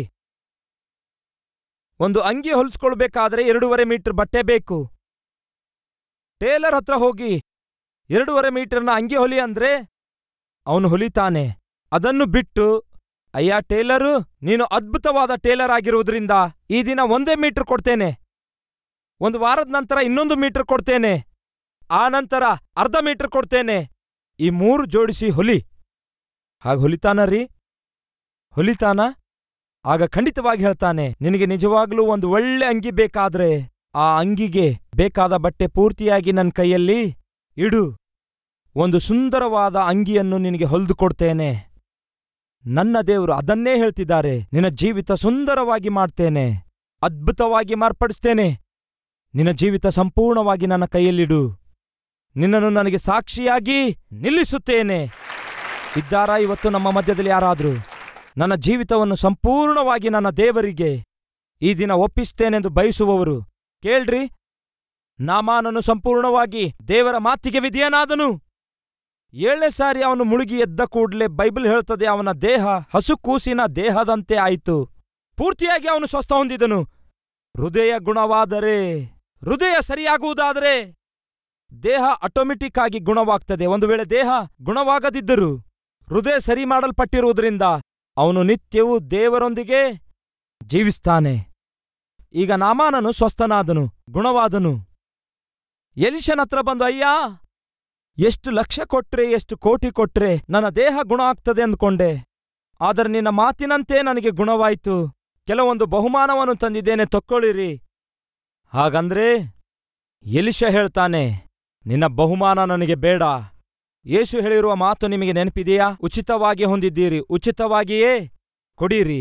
ಒಂದು ಅಂಗಿ ಹೊಲಿಸ್ಕೊಳ್ಬೇಕಾದ್ರೆ ಎರಡೂವರೆ ಮೀಟರ್ ಬಟ್ಟೆ ಬೇಕು ಟೇಲರ್ ಹತ್ರ ಹೋಗಿ ಎರಡೂವರೆ ಮೀಟರ್ನ ಅಂಗಿ ಹೊಲಿ ಅಂದ್ರೆ ಅವನು ಹೊಲಿತಾನೆ ಅದನ್ನು ಬಿಟ್ಟು ಅಯ್ಯ ಟೇಲರು ನೀನು ಅದ್ಭುತವಾದ ಟೇಲರ್ ಆಗಿರುವುದರಿಂದ ಈ ದಿನ ಒಂದೇ ಮೀಟರ್ ಕೊಡ್ತೇನೆ ಒಂದು ವಾರದ ನಂತರ ಇನ್ನೊಂದು ಮೀಟರ್ ಕೊಡ್ತೇನೆ ಆ ನಂತರ ಅರ್ಧ ಮೀಟರ್ ಕೊಡ್ತೇನೆ ಈ ಮೂರು ಜೋಡಿಸಿ ಹೊಲಿ ಹಾಗೆ ಹೊಲಿತಾನ ರೀ ಹೊಲಿತಾನ ಆಗ ಖಂಡಿತವಾಗಿ ಹೇಳ್ತಾನೆ ನಿನಗೆ ನಿಜವಾಗ್ಲೂ ಒಂದು ಒಳ್ಳೆ ಅಂಗಿ ಬೇಕಾದ್ರೆ ಆ ಅಂಗಿಗೆ ಬೇಕಾದ ಬಟ್ಟೆ ಪೂರ್ತಿಯಾಗಿ ನನ್ನ ಕೈಯಲ್ಲಿ ಇಡು ಒಂದು ಸುಂದರವಾದ ಅಂಗಿಯನ್ನು ನಿನಗೆ ಹೊಲಿದು ಕೊಡ್ತೇನೆ ನನ್ನ ದೇವರು ಅದನ್ನೇ ಹೇಳ್ತಿದ್ದಾರೆ ನಿನ್ನ ಜೀವಿತ ಸುಂದರವಾಗಿ ಮಾಡ್ತೇನೆ ಅದ್ಭುತವಾಗಿ ಮಾರ್ಪಡಿಸ್ತೇನೆ ನಿನ್ನ ಜೀವಿತ ಸಂಪೂರ್ಣವಾಗಿ ನನ್ನ ಕೈಯಲ್ಲಿಡು ನಿನ್ನನ್ನು ನನಗೆ ಸಾಕ್ಷಿಯಾಗಿ ನಿಲ್ಲಿಸುತ್ತೇನೆ ಇದ್ದಾರಾ ಇವತ್ತು ನಮ್ಮ ಮಧ್ಯದಲ್ಲಿ ಯಾರಾದ್ರೂ ನನ್ನ ಜೀವಿತವನ್ನು ಸಂಪೂರ್ಣವಾಗಿ ನನ್ನ ದೇವರಿಗೆ ಈ ದಿನ ಒಪ್ಪಿಸ್ತೇನೆಂದು ಬಯಸುವವರು ಕೇಳ್ರಿ ನಾಮಾನನು ಸಂಪೂರ್ಣವಾಗಿ ದೇವರ ಮಾತಿಗೆ ವಿಧಿಯನಾದನು ಏಳನೇ ಸಾರಿ ಅವನು ಮುಳುಗಿ ಎದ್ದ ಕೂಡಲೇ ಬೈಬಲ್ ಹೇಳ್ತದೆ ಅವನ ದೇಹ ಹಸು ಕೂಸಿನ ದೇಹದಂತೆ ಆಯಿತು ಪೂರ್ತಿಯಾಗಿ ಅವನು ಸ್ವಸ್ಥ ಹೊಂದಿದನು ಹೃದಯ ಗುಣವಾದರೆ ಹೃದಯ ಸರಿಯಾಗುವುದಾದರೆ ದೇಹ ಆಟೋಮೆಟಿಕ್ ಆಗಿ ಗುಣವಾಗ್ತದೆ ಒಂದು ವೇಳೆ ದೇಹ ಗುಣವಾಗದಿದ್ದರೂ ಹೃದಯ ಸರಿ ಮಾಡಲ್ಪಟ್ಟಿರುವುದರಿಂದ ಅವನು ನಿತ್ಯವೂ ದೇವರೊಂದಿಗೆ ಜೀವಿಸ್ತಾನೆ ಈಗ ನಾಮಾನನು ಸ್ವಸ್ಥನಾದನು ಗುಣವಾದನು ಎಲಿಶನ ಹತ್ರ ಬಂದು ಅಯ್ಯ ಎಷ್ಟು ಲಕ್ಷ ಕೊಟ್ರೆ ಎಷ್ಟು ಕೋಟಿ ಕೊಟ್ರೆ ನನ್ನ ದೇಹ ಗುಣ ಆಗ್ತದೆ ಅಂದ್ಕೊಂಡೆ ಆದರೆ ನಿನ್ನ ಮಾತಿನಂತೆ ನನಗೆ ಗುಣವಾಯ್ತು ಕೆಲವೊಂದು ಬಹುಮಾನವನ್ನು ತಂದಿದ್ದೇನೆ ತಕ್ಕೊಳ್ಳಿರಿ ಹಾಗಂದ್ರೆ ಎಲಿಶ ಹೇಳ್ತಾನೆ ನಿನ್ನ ಬಹುಮಾನ ನನಗೆ ಬೇಡ ಯೇಸು ಹೇಳಿರುವ ಮಾತು ನಿಮಗೆ ನೆನಪಿದೆಯಾ ಉಚಿತವಾಗಿ ಹೊಂದಿದ್ದೀರಿ ಉಚಿತವಾಗಿಯೇ ಕೊಡಿರಿ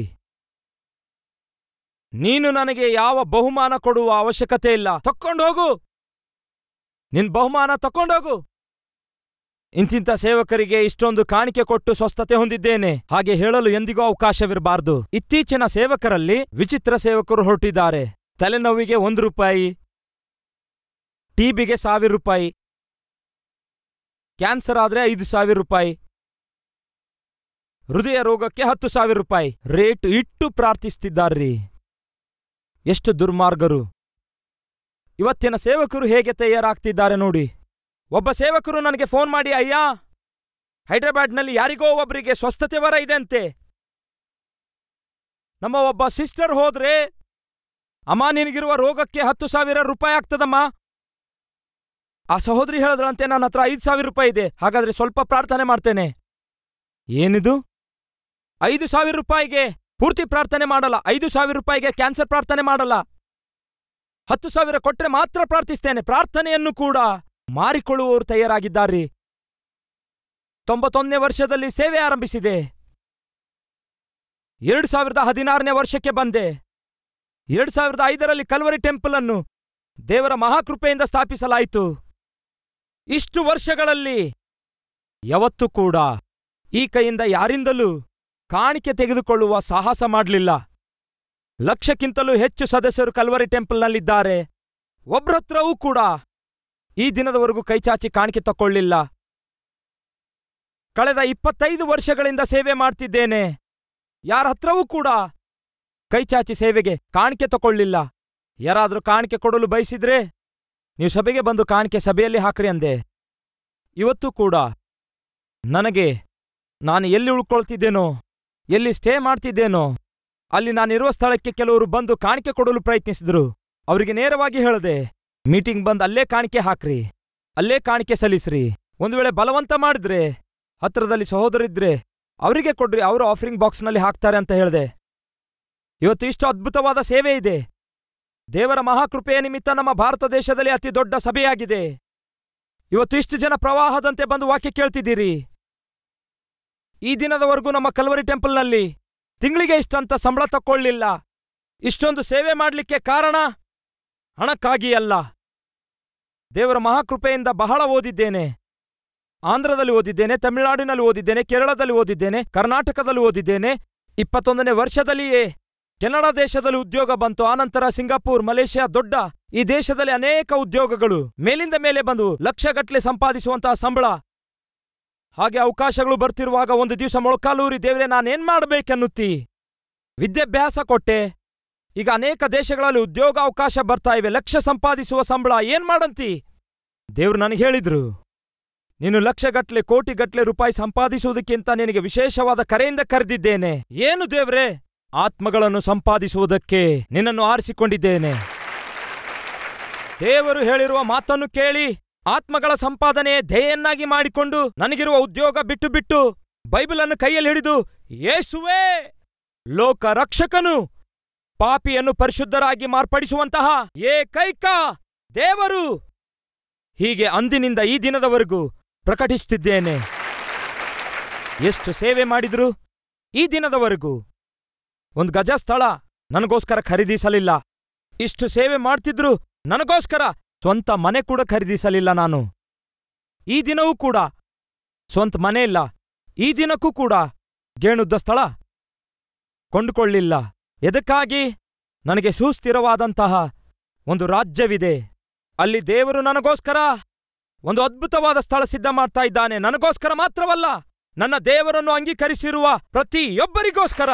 ನೀನು ನನಗೆ ಯಾವ ಬಹುಮಾನ ಕೊಡುವ ಅವಶ್ಯಕತೆ ಇಲ್ಲ ತಕ್ಕೊಂಡೋಗು ನಿನ್ ಬಹುಮಾನ ತಕ್ಕೊಂಡೋಗು ಇಂತಿಂಥ ಸೇವಕರಿಗೆ ಇಷ್ಟೊಂದು ಕಾಣಿಕೆ ಕೊಟ್ಟು ಸ್ವಸ್ಥತೆ ಹೊಂದಿದ್ದೇನೆ ಹಾಗೆ ಹೇಳಲು ಎಂದಿಗೂ ಅವಕಾಶವಿರಬಾರದು ಇತ್ತೀಚಿನ ಸೇವಕರಲ್ಲಿ ವಿಚಿತ್ರ ಸೇವಕರು ಹೊರಟಿದ್ದಾರೆ ತಲೆನೋವಿಗೆ ಒಂದು ರೂಪಾಯಿ ಟಿಬಿಗೆ ಸಾವಿರ ರೂಪಾಯಿ ಕ್ಯಾನ್ಸರ್ ಆದ್ರೆ ಐದು ಸಾವಿರ ರೂಪಾಯಿ ಹೃದಯ ರೋಗಕ್ಕೆ ಹತ್ತು ಸಾವಿರ ರೂಪಾಯಿ ರೇಟ್ ಇಟ್ಟು ಪ್ರಾರ್ಥಿಸ್ತಿದ್ದಾರ್ರಿ ಎಷ್ಟು ದುರ್ಮಾರ್ಗರು ಇವತ್ತಿನ ಸೇವಕರು ಹೇಗೆ ತಯಾರಾಗ್ತಿದ್ದಾರೆ ನೋಡಿ ಒಬ್ಬ ಸೇವಕರು ನನಗೆ ಫೋನ್ ಮಾಡಿ ಅಯ್ಯ ಹೈದ್ರಾಬಾದ್ನಲ್ಲಿ ಯಾರಿಗೋ ಒಬ್ಬರಿಗೆ ಸ್ವಸ್ಥತೆ ವರ ಇದೆ ಅಂತೆ ನಮ್ಮ ಒಬ್ಬ ಸಿಸ್ಟರ್ ಹೋದ್ರೆ ಅಮ್ಮ ನಿನಗಿರುವ ರೋಗಕ್ಕೆ ಹತ್ತು ಸಾವಿರ ರೂಪಾಯಿ ಆಗ್ತದಮ್ಮ ಆ ಸಹೋದರಿ ಹೇಳಿದ್ರಂತೆ ನನ್ನ ಹತ್ರ ಐದು ಸಾವಿರ ರೂಪಾಯಿ ಇದೆ ಹಾಗಾದ್ರೆ ಸ್ವಲ್ಪ ಪ್ರಾರ್ಥನೆ ಮಾಡ್ತೇನೆ ಏನಿದು ಐದು ಸಾವಿರ ರೂಪಾಯಿಗೆ ಪೂರ್ತಿ ಪ್ರಾರ್ಥನೆ ಮಾಡಲ್ಲ ಐದು ಸಾವಿರ ರೂಪಾಯಿಗೆ ಕ್ಯಾನ್ಸರ್ ಪ್ರಾರ್ಥನೆ ಮಾಡಲ್ಲ ಹತ್ತು ಸಾವಿರ ಕೊಟ್ರೆ ಮಾತ್ರ ಪ್ರಾರ್ಥಿಸ್ತೇನೆ ಪ್ರಾರ್ಥನೆಯನ್ನು ಕೂಡ ಮಾರಿಕೊಳ್ಳುವವರು ತಯಾರಾಗಿದ್ದಾರೆ ತೊಂಬತ್ತೊಂದನೇ ವರ್ಷದಲ್ಲಿ ಸೇವೆ ಆರಂಭಿಸಿದೆ ಎರಡು ಸಾವಿರದ ಹದಿನಾರನೇ ವರ್ಷಕ್ಕೆ ಬಂದೆ ಎರಡು ಸಾವಿರದ ಐದರಲ್ಲಿ ಕಲ್ವರಿ ಟೆಂಪಲ್ ಅನ್ನು ದೇವರ ಮಹಾಕೃಪೆಯಿಂದ ಸ್ಥಾಪಿಸಲಾಯಿತು ಇಷ್ಟು ವರ್ಷಗಳಲ್ಲಿ ಯಾವತ್ತೂ ಕೂಡ ಈ ಕೈಯಿಂದ ಯಾರಿಂದಲೂ ಕಾಣಿಕೆ ತೆಗೆದುಕೊಳ್ಳುವ ಸಾಹಸ ಮಾಡಲಿಲ್ಲ ಲಕ್ಷಕ್ಕಿಂತಲೂ ಹೆಚ್ಚು ಸದಸ್ಯರು ಕಲ್ವರಿ ಟೆಂಪಲ್ನಲ್ಲಿದ್ದಾರೆ ಒಬ್ರತ್ರವೂ ಕೂಡ ಈ ದಿನದವರೆಗೂ ಕೈಚಾಚಿ ಕಾಣಿಕೆ ತಕ್ಕೊಳ್ಳಿಲ್ಲ ಕಳೆದ ಇಪ್ಪತ್ತೈದು ವರ್ಷಗಳಿಂದ ಸೇವೆ ಮಾಡ್ತಿದ್ದೇನೆ ಯಾರ ಹತ್ರವೂ ಕೂಡ ಕೈಚಾಚಿ ಸೇವೆಗೆ ಕಾಣಿಕೆ ತಕೊಳ್ಳಿಲ್ಲ ಯಾರಾದ್ರೂ ಕಾಣಿಕೆ ಕೊಡಲು ಬಯಸಿದ್ರೆ ನೀವು ಸಭೆಗೆ ಬಂದು ಕಾಣಿಕೆ ಸಭೆಯಲ್ಲಿ ಹಾಕ್ರಿ ಅಂದೆ ಇವತ್ತೂ ಕೂಡ ನನಗೆ ನಾನು ಎಲ್ಲಿ ಉಳ್ಕೊಳ್ತಿದ್ದೇನೋ ಎಲ್ಲಿ ಸ್ಟೇ ಮಾಡ್ತಿದ್ದೇನೋ ಅಲ್ಲಿ ನಾನಿರುವ ಸ್ಥಳಕ್ಕೆ ಕೆಲವರು ಬಂದು ಕಾಣಿಕೆ ಕೊಡಲು ಪ್ರಯತ್ನಿಸಿದ್ರು ಅವರಿಗೆ ನೇರವಾಗಿ ಹೇಳ್ದೆ ಮೀಟಿಂಗ್ ಬಂದು ಅಲ್ಲೇ ಕಾಣಿಕೆ ಹಾಕ್ರಿ ಅಲ್ಲೇ ಕಾಣಿಕೆ ಸಲ್ಲಿಸ್ರಿ ಒಂದು ವೇಳೆ ಬಲವಂತ ಮಾಡಿದ್ರೆ ಹತ್ರದಲ್ಲಿ ಸಹೋದರಿದ್ರೆ ಅವರಿಗೆ ಕೊಡ್ರಿ ಅವರು ಆಫರಿಂಗ್ ಬಾಕ್ಸ್ನಲ್ಲಿ ಹಾಕ್ತಾರೆ ಅಂತ ಹೇಳ್ದೆ ಇವತ್ತು ಇಷ್ಟು ಅದ್ಭುತವಾದ ಸೇವೆ ಇದೆ ದೇವರ ಮಹಾಕೃಪೆಯ ನಿಮಿತ್ತ ನಮ್ಮ ಭಾರತ ದೇಶದಲ್ಲಿ ಅತಿ ದೊಡ್ಡ ಸಭೆಯಾಗಿದೆ ಇವತ್ತು ಇಷ್ಟು ಜನ ಪ್ರವಾಹದಂತೆ ಬಂದು ವಾಕ್ಯ ಕೇಳ್ತಿದ್ದೀರಿ ಈ ದಿನದವರೆಗೂ ನಮ್ಮ ಕಲ್ವರಿ ಟೆಂಪಲ್ನಲ್ಲಿ ತಿಂಗಳಿಗೆ ಇಷ್ಟಂತ ಸಂಬಳ ತಕ್ಕೊಳ್ಳಿಲ್ಲ ಇಷ್ಟೊಂದು ಸೇವೆ ಮಾಡಲಿಕ್ಕೆ ಕಾರಣ ಹಣಕ್ಕಾಗಿ ಅಲ್ಲ ದೇವರ ಮಹಾಕೃಪೆಯಿಂದ ಬಹಳ ಓದಿದ್ದೇನೆ ಆಂಧ್ರದಲ್ಲಿ ಓದಿದ್ದೇನೆ ತಮಿಳುನಾಡಿನಲ್ಲಿ ಓದಿದ್ದೇನೆ ಕೇರಳದಲ್ಲಿ ಓದಿದ್ದೇನೆ ಕರ್ನಾಟಕದಲ್ಲಿ ಓದಿದ್ದೇನೆ ಇಪ್ಪತ್ತೊಂದನೇ ವರ್ಷದಲ್ಲಿಯೇ ಕೆನಡಾ ದೇಶದಲ್ಲಿ ಉದ್ಯೋಗ ಬಂತು ಆನಂತರ ಸಿಂಗಾಪುರ್ ಮಲೇಷ್ಯಾ ದೊಡ್ಡ ಈ ದೇಶದಲ್ಲಿ ಅನೇಕ ಉದ್ಯೋಗಗಳು ಮೇಲಿಂದ ಮೇಲೆ ಬಂದು ಲಕ್ಷಗಟ್ಲೆ ಸಂಪಾದಿಸುವಂತಹ ಸಂಬಳ ಹಾಗೆ ಅವಕಾಶಗಳು ಬರ್ತಿರುವಾಗ ಒಂದು ದಿವಸ ಮೊಳಕಾಲೂರಿ ದೇವ್ರೆ ನಾನೇನ್ ಮಾಡ್ಬೇಕೆನ್ನುತ್ತಿ ವಿದ್ಯಾಭ್ಯಾಸ ಕೊಟ್ಟೆ ಈಗ ಅನೇಕ ದೇಶಗಳಲ್ಲಿ ಉದ್ಯೋಗ ಅವಕಾಶ ಬರ್ತಾ ಇವೆ ಲಕ್ಷ ಸಂಪಾದಿಸುವ ಸಂಬಳ ಏನ್ ಮಾಡಂತಿ ದೇವ್ರು ನನಗೆ ಹೇಳಿದ್ರು ನೀನು ಲಕ್ಷಗಟ್ಲೆ ಕೋಟಿಗಟ್ಲೆ ರೂಪಾಯಿ ಸಂಪಾದಿಸುವುದಕ್ಕಿಂತ ನಿನಗೆ ವಿಶೇಷವಾದ ಕರೆಯಿಂದ ಕರೆದಿದ್ದೇನೆ ಏನು ದೇವ್ರೆ ಆತ್ಮಗಳನ್ನು ಸಂಪಾದಿಸುವುದಕ್ಕೆ ನಿನ್ನನ್ನು ಆರಿಸಿಕೊಂಡಿದ್ದೇನೆ ದೇವರು ಹೇಳಿರುವ ಮಾತನ್ನು ಕೇಳಿ ಆತ್ಮಗಳ ಸಂಪಾದನೆ ಧ್ಯೇಯನ್ನಾಗಿ ಮಾಡಿಕೊಂಡು ನನಗಿರುವ ಉದ್ಯೋಗ ಬಿಟ್ಟು ಬಿಟ್ಟು ಬೈಬಲನ್ನು ಕೈಯಲ್ಲಿ ಹಿಡಿದು ಯೇಸುವೇ ಲೋಕ ರಕ್ಷಕನು ಪಾಪಿಯನ್ನು ಪರಿಶುದ್ಧರಾಗಿ ಮಾರ್ಪಡಿಸುವಂತಹ ಏಕೈಕ ದೇವರು ಹೀಗೆ ಅಂದಿನಿಂದ ಈ ದಿನದವರೆಗೂ ಪ್ರಕಟಿಸುತ್ತಿದ್ದೇನೆ ಎಷ್ಟು ಸೇವೆ ಮಾಡಿದ್ರು ಈ ದಿನದವರೆಗೂ ಒಂದು ಗಜ ಸ್ಥಳ ನನಗೋಸ್ಕರ ಖರೀದಿಸಲಿಲ್ಲ ಇಷ್ಟು ಸೇವೆ ಮಾಡ್ತಿದ್ರು ನನಗೋಸ್ಕರ ಸ್ವಂತ ಮನೆ ಕೂಡ ಖರೀದಿಸಲಿಲ್ಲ ನಾನು ಈ ದಿನವೂ ಕೂಡ ಸ್ವಂತ ಮನೆ ಇಲ್ಲ ಈ ದಿನಕ್ಕೂ ಕೂಡ ಗೇಣುದ್ದ ಸ್ಥಳ ಕೊಂಡುಕೊಳ್ಳಿಲ್ಲ ಎದಕ್ಕಾಗಿ ನನಗೆ ಸುಸ್ಥಿರವಾದಂತಹ ಒಂದು ರಾಜ್ಯವಿದೆ ಅಲ್ಲಿ ದೇವರು ನನಗೋಸ್ಕರ ಒಂದು ಅದ್ಭುತವಾದ ಸ್ಥಳ ಸಿದ್ಧ ಮಾಡ್ತಾ ಇದ್ದಾನೆ ನನಗೋಸ್ಕರ ಮಾತ್ರವಲ್ಲ ನನ್ನ ದೇವರನ್ನು ಅಂಗೀಕರಿಸಿರುವ ಪ್ರತಿಯೊಬ್ಬರಿಗೋಸ್ಕರ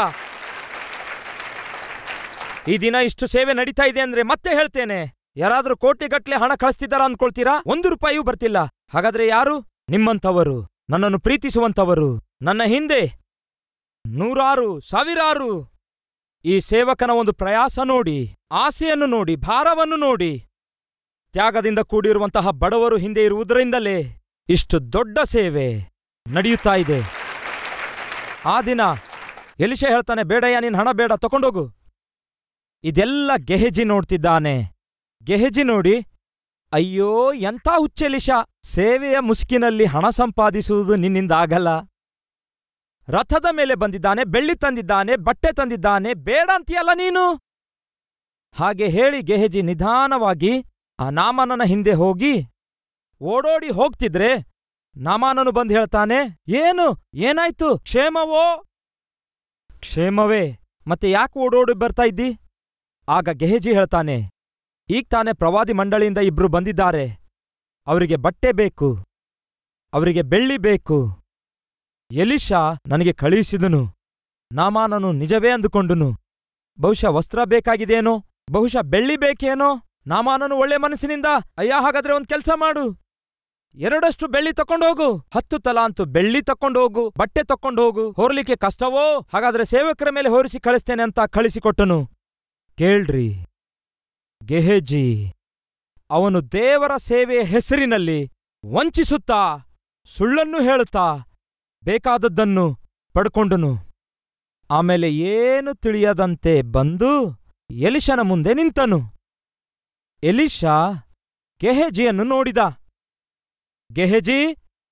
ಈ ದಿನ ಇಷ್ಟು ಸೇವೆ ನಡೀತಾ ಇದೆ ಅಂದ್ರೆ ಮತ್ತೆ ಹೇಳ್ತೇನೆ ಯಾರಾದ್ರೂ ಕೋಟಿಗಟ್ಲೆ ಹಣ ಕಳಿಸ್ತಿದ್ದಾರ ಅನ್ಕೊಳ್ತೀರಾ ಒಂದು ರೂಪಾಯಿಯೂ ಬರ್ತಿಲ್ಲ ಹಾಗಾದ್ರೆ ಯಾರು ನಿಮ್ಮಂಥವರು ನನ್ನನ್ನು ಪ್ರೀತಿಸುವಂಥವರು ನನ್ನ ಹಿಂದೆ ನೂರಾರು ಸಾವಿರಾರು ಈ ಸೇವಕನ ಒಂದು ಪ್ರಯಾಸ ನೋಡಿ ಆಸೆಯನ್ನು ನೋಡಿ ಭಾರವನ್ನು ನೋಡಿ ತ್ಯಾಗದಿಂದ ಕೂಡಿರುವಂತಹ ಬಡವರು ಹಿಂದೆ ಇರುವುದರಿಂದಲೇ ಇಷ್ಟು ದೊಡ್ಡ ಸೇವೆ ನಡೆಯುತ್ತಾ ಇದೆ ಆ ದಿನ ಎಲಿಶೆ ಹೇಳ್ತಾನೆ ಬೇಡಯ್ಯ ನೀನ್ ಹಣ ಬೇಡ ತಕೊಂಡೋಗು ಇದೆಲ್ಲ ಗೆಹೆಜಿ ನೋಡ್ತಿದ್ದಾನೆ ಗೆಹೆಜಿ ನೋಡಿ ಅಯ್ಯೋ ಎಂಥ ಹುಚ್ಚೆಲಿಶ ಸೇವೆಯ ಮುಸ್ಕಿನಲ್ಲಿ ಹಣ ಸಂಪಾದಿಸುವುದು ನಿನ್ನಿಂದ ಆಗಲ್ಲ ರಥದ ಮೇಲೆ ಬಂದಿದ್ದಾನೆ ಬೆಳ್ಳಿ ತಂದಿದ್ದಾನೆ ಬಟ್ಟೆ ತಂದಿದ್ದಾನೆ ಬೇಡ ಅಂತೀಯಲ್ಲ ನೀನು ಹಾಗೆ ಹೇಳಿ ಗೆಹೆಜಿ ನಿಧಾನವಾಗಿ ಆ ನಾಮನನ ಹಿಂದೆ ಹೋಗಿ ಓಡೋಡಿ ಹೋಗ್ತಿದ್ರೆ ನಾಮಾನನು ಬಂದು ಹೇಳ್ತಾನೆ ಏನು ಏನಾಯ್ತು ಕ್ಷೇಮವೋ ಕ್ಷೇಮವೇ ಮತ್ತೆ ಯಾಕೆ ಓಡೋಡಿ ಬರ್ತಾ ಇದ್ದಿ ಆಗ ಗೆಹೆಜಿ ಹೇಳ್ತಾನೆ ಈಗ ತಾನೇ ಪ್ರವಾದಿ ಮಂಡಳಿಯಿಂದ ಇಬ್ರು ಬಂದಿದ್ದಾರೆ ಅವರಿಗೆ ಬಟ್ಟೆ ಬೇಕು ಅವರಿಗೆ ಬೆಳ್ಳಿ ಬೇಕು ಎಲಿಶಾ ನನಗೆ ಕಳುಹಿಸಿದನು ನಾಮಾನನು ನಿಜವೇ ಅಂದುಕೊಂಡುನು ಬಹುಶಃ ವಸ್ತ್ರ ಬೇಕಾಗಿದೇನೋ ಬಹುಶಃ ಬೆಳ್ಳಿ ಬೇಕೇನೋ ನಾಮಾನನು ಒಳ್ಳೆ ಮನಸ್ಸಿನಿಂದ ಅಯ್ಯ ಹಾಗಾದ್ರೆ ಒಂದ್ ಕೆಲ್ಸ ಮಾಡು ಎರಡಷ್ಟು ಬೆಳ್ಳಿ ತಕೊಂಡೋಗು ಹತ್ತು ತಲಾಂತು ಬೆಳ್ಳಿ ತಕೊಂಡೋಗು ಬಟ್ಟೆ ತಕೊಂಡೋಗು ಹೊರಲಿಕ್ಕೆ ಕಷ್ಟವೋ ಹಾಗಾದ್ರೆ ಸೇವಕರ ಮೇಲೆ ಹೊರಿಸಿ ಕಳಿಸ್ತೇನೆ ಅಂತ ಕಳಿಸಿಕೊಟ್ಟನು ಕೇಳ್ರಿ ಗೆಹೆಜಿ ಅವನು ದೇವರ ಸೇವೆಯ ಹೆಸರಿನಲ್ಲಿ ವಂಚಿಸುತ್ತಾ ಸುಳ್ಳನ್ನು ಹೇಳುತ್ತಾ ಬೇಕಾದದ್ದನ್ನು ಪಡ್ಕೊಂಡನು ಆಮೇಲೆ ಏನು ತಿಳಿಯದಂತೆ ಬಂದು ಎಲಿಶನ ಮುಂದೆ ನಿಂತನು ಎಲಿಶಾ ಗೆಹೆಜಿಯನ್ನು ನೋಡಿದ ಗೆಹೆಜಿ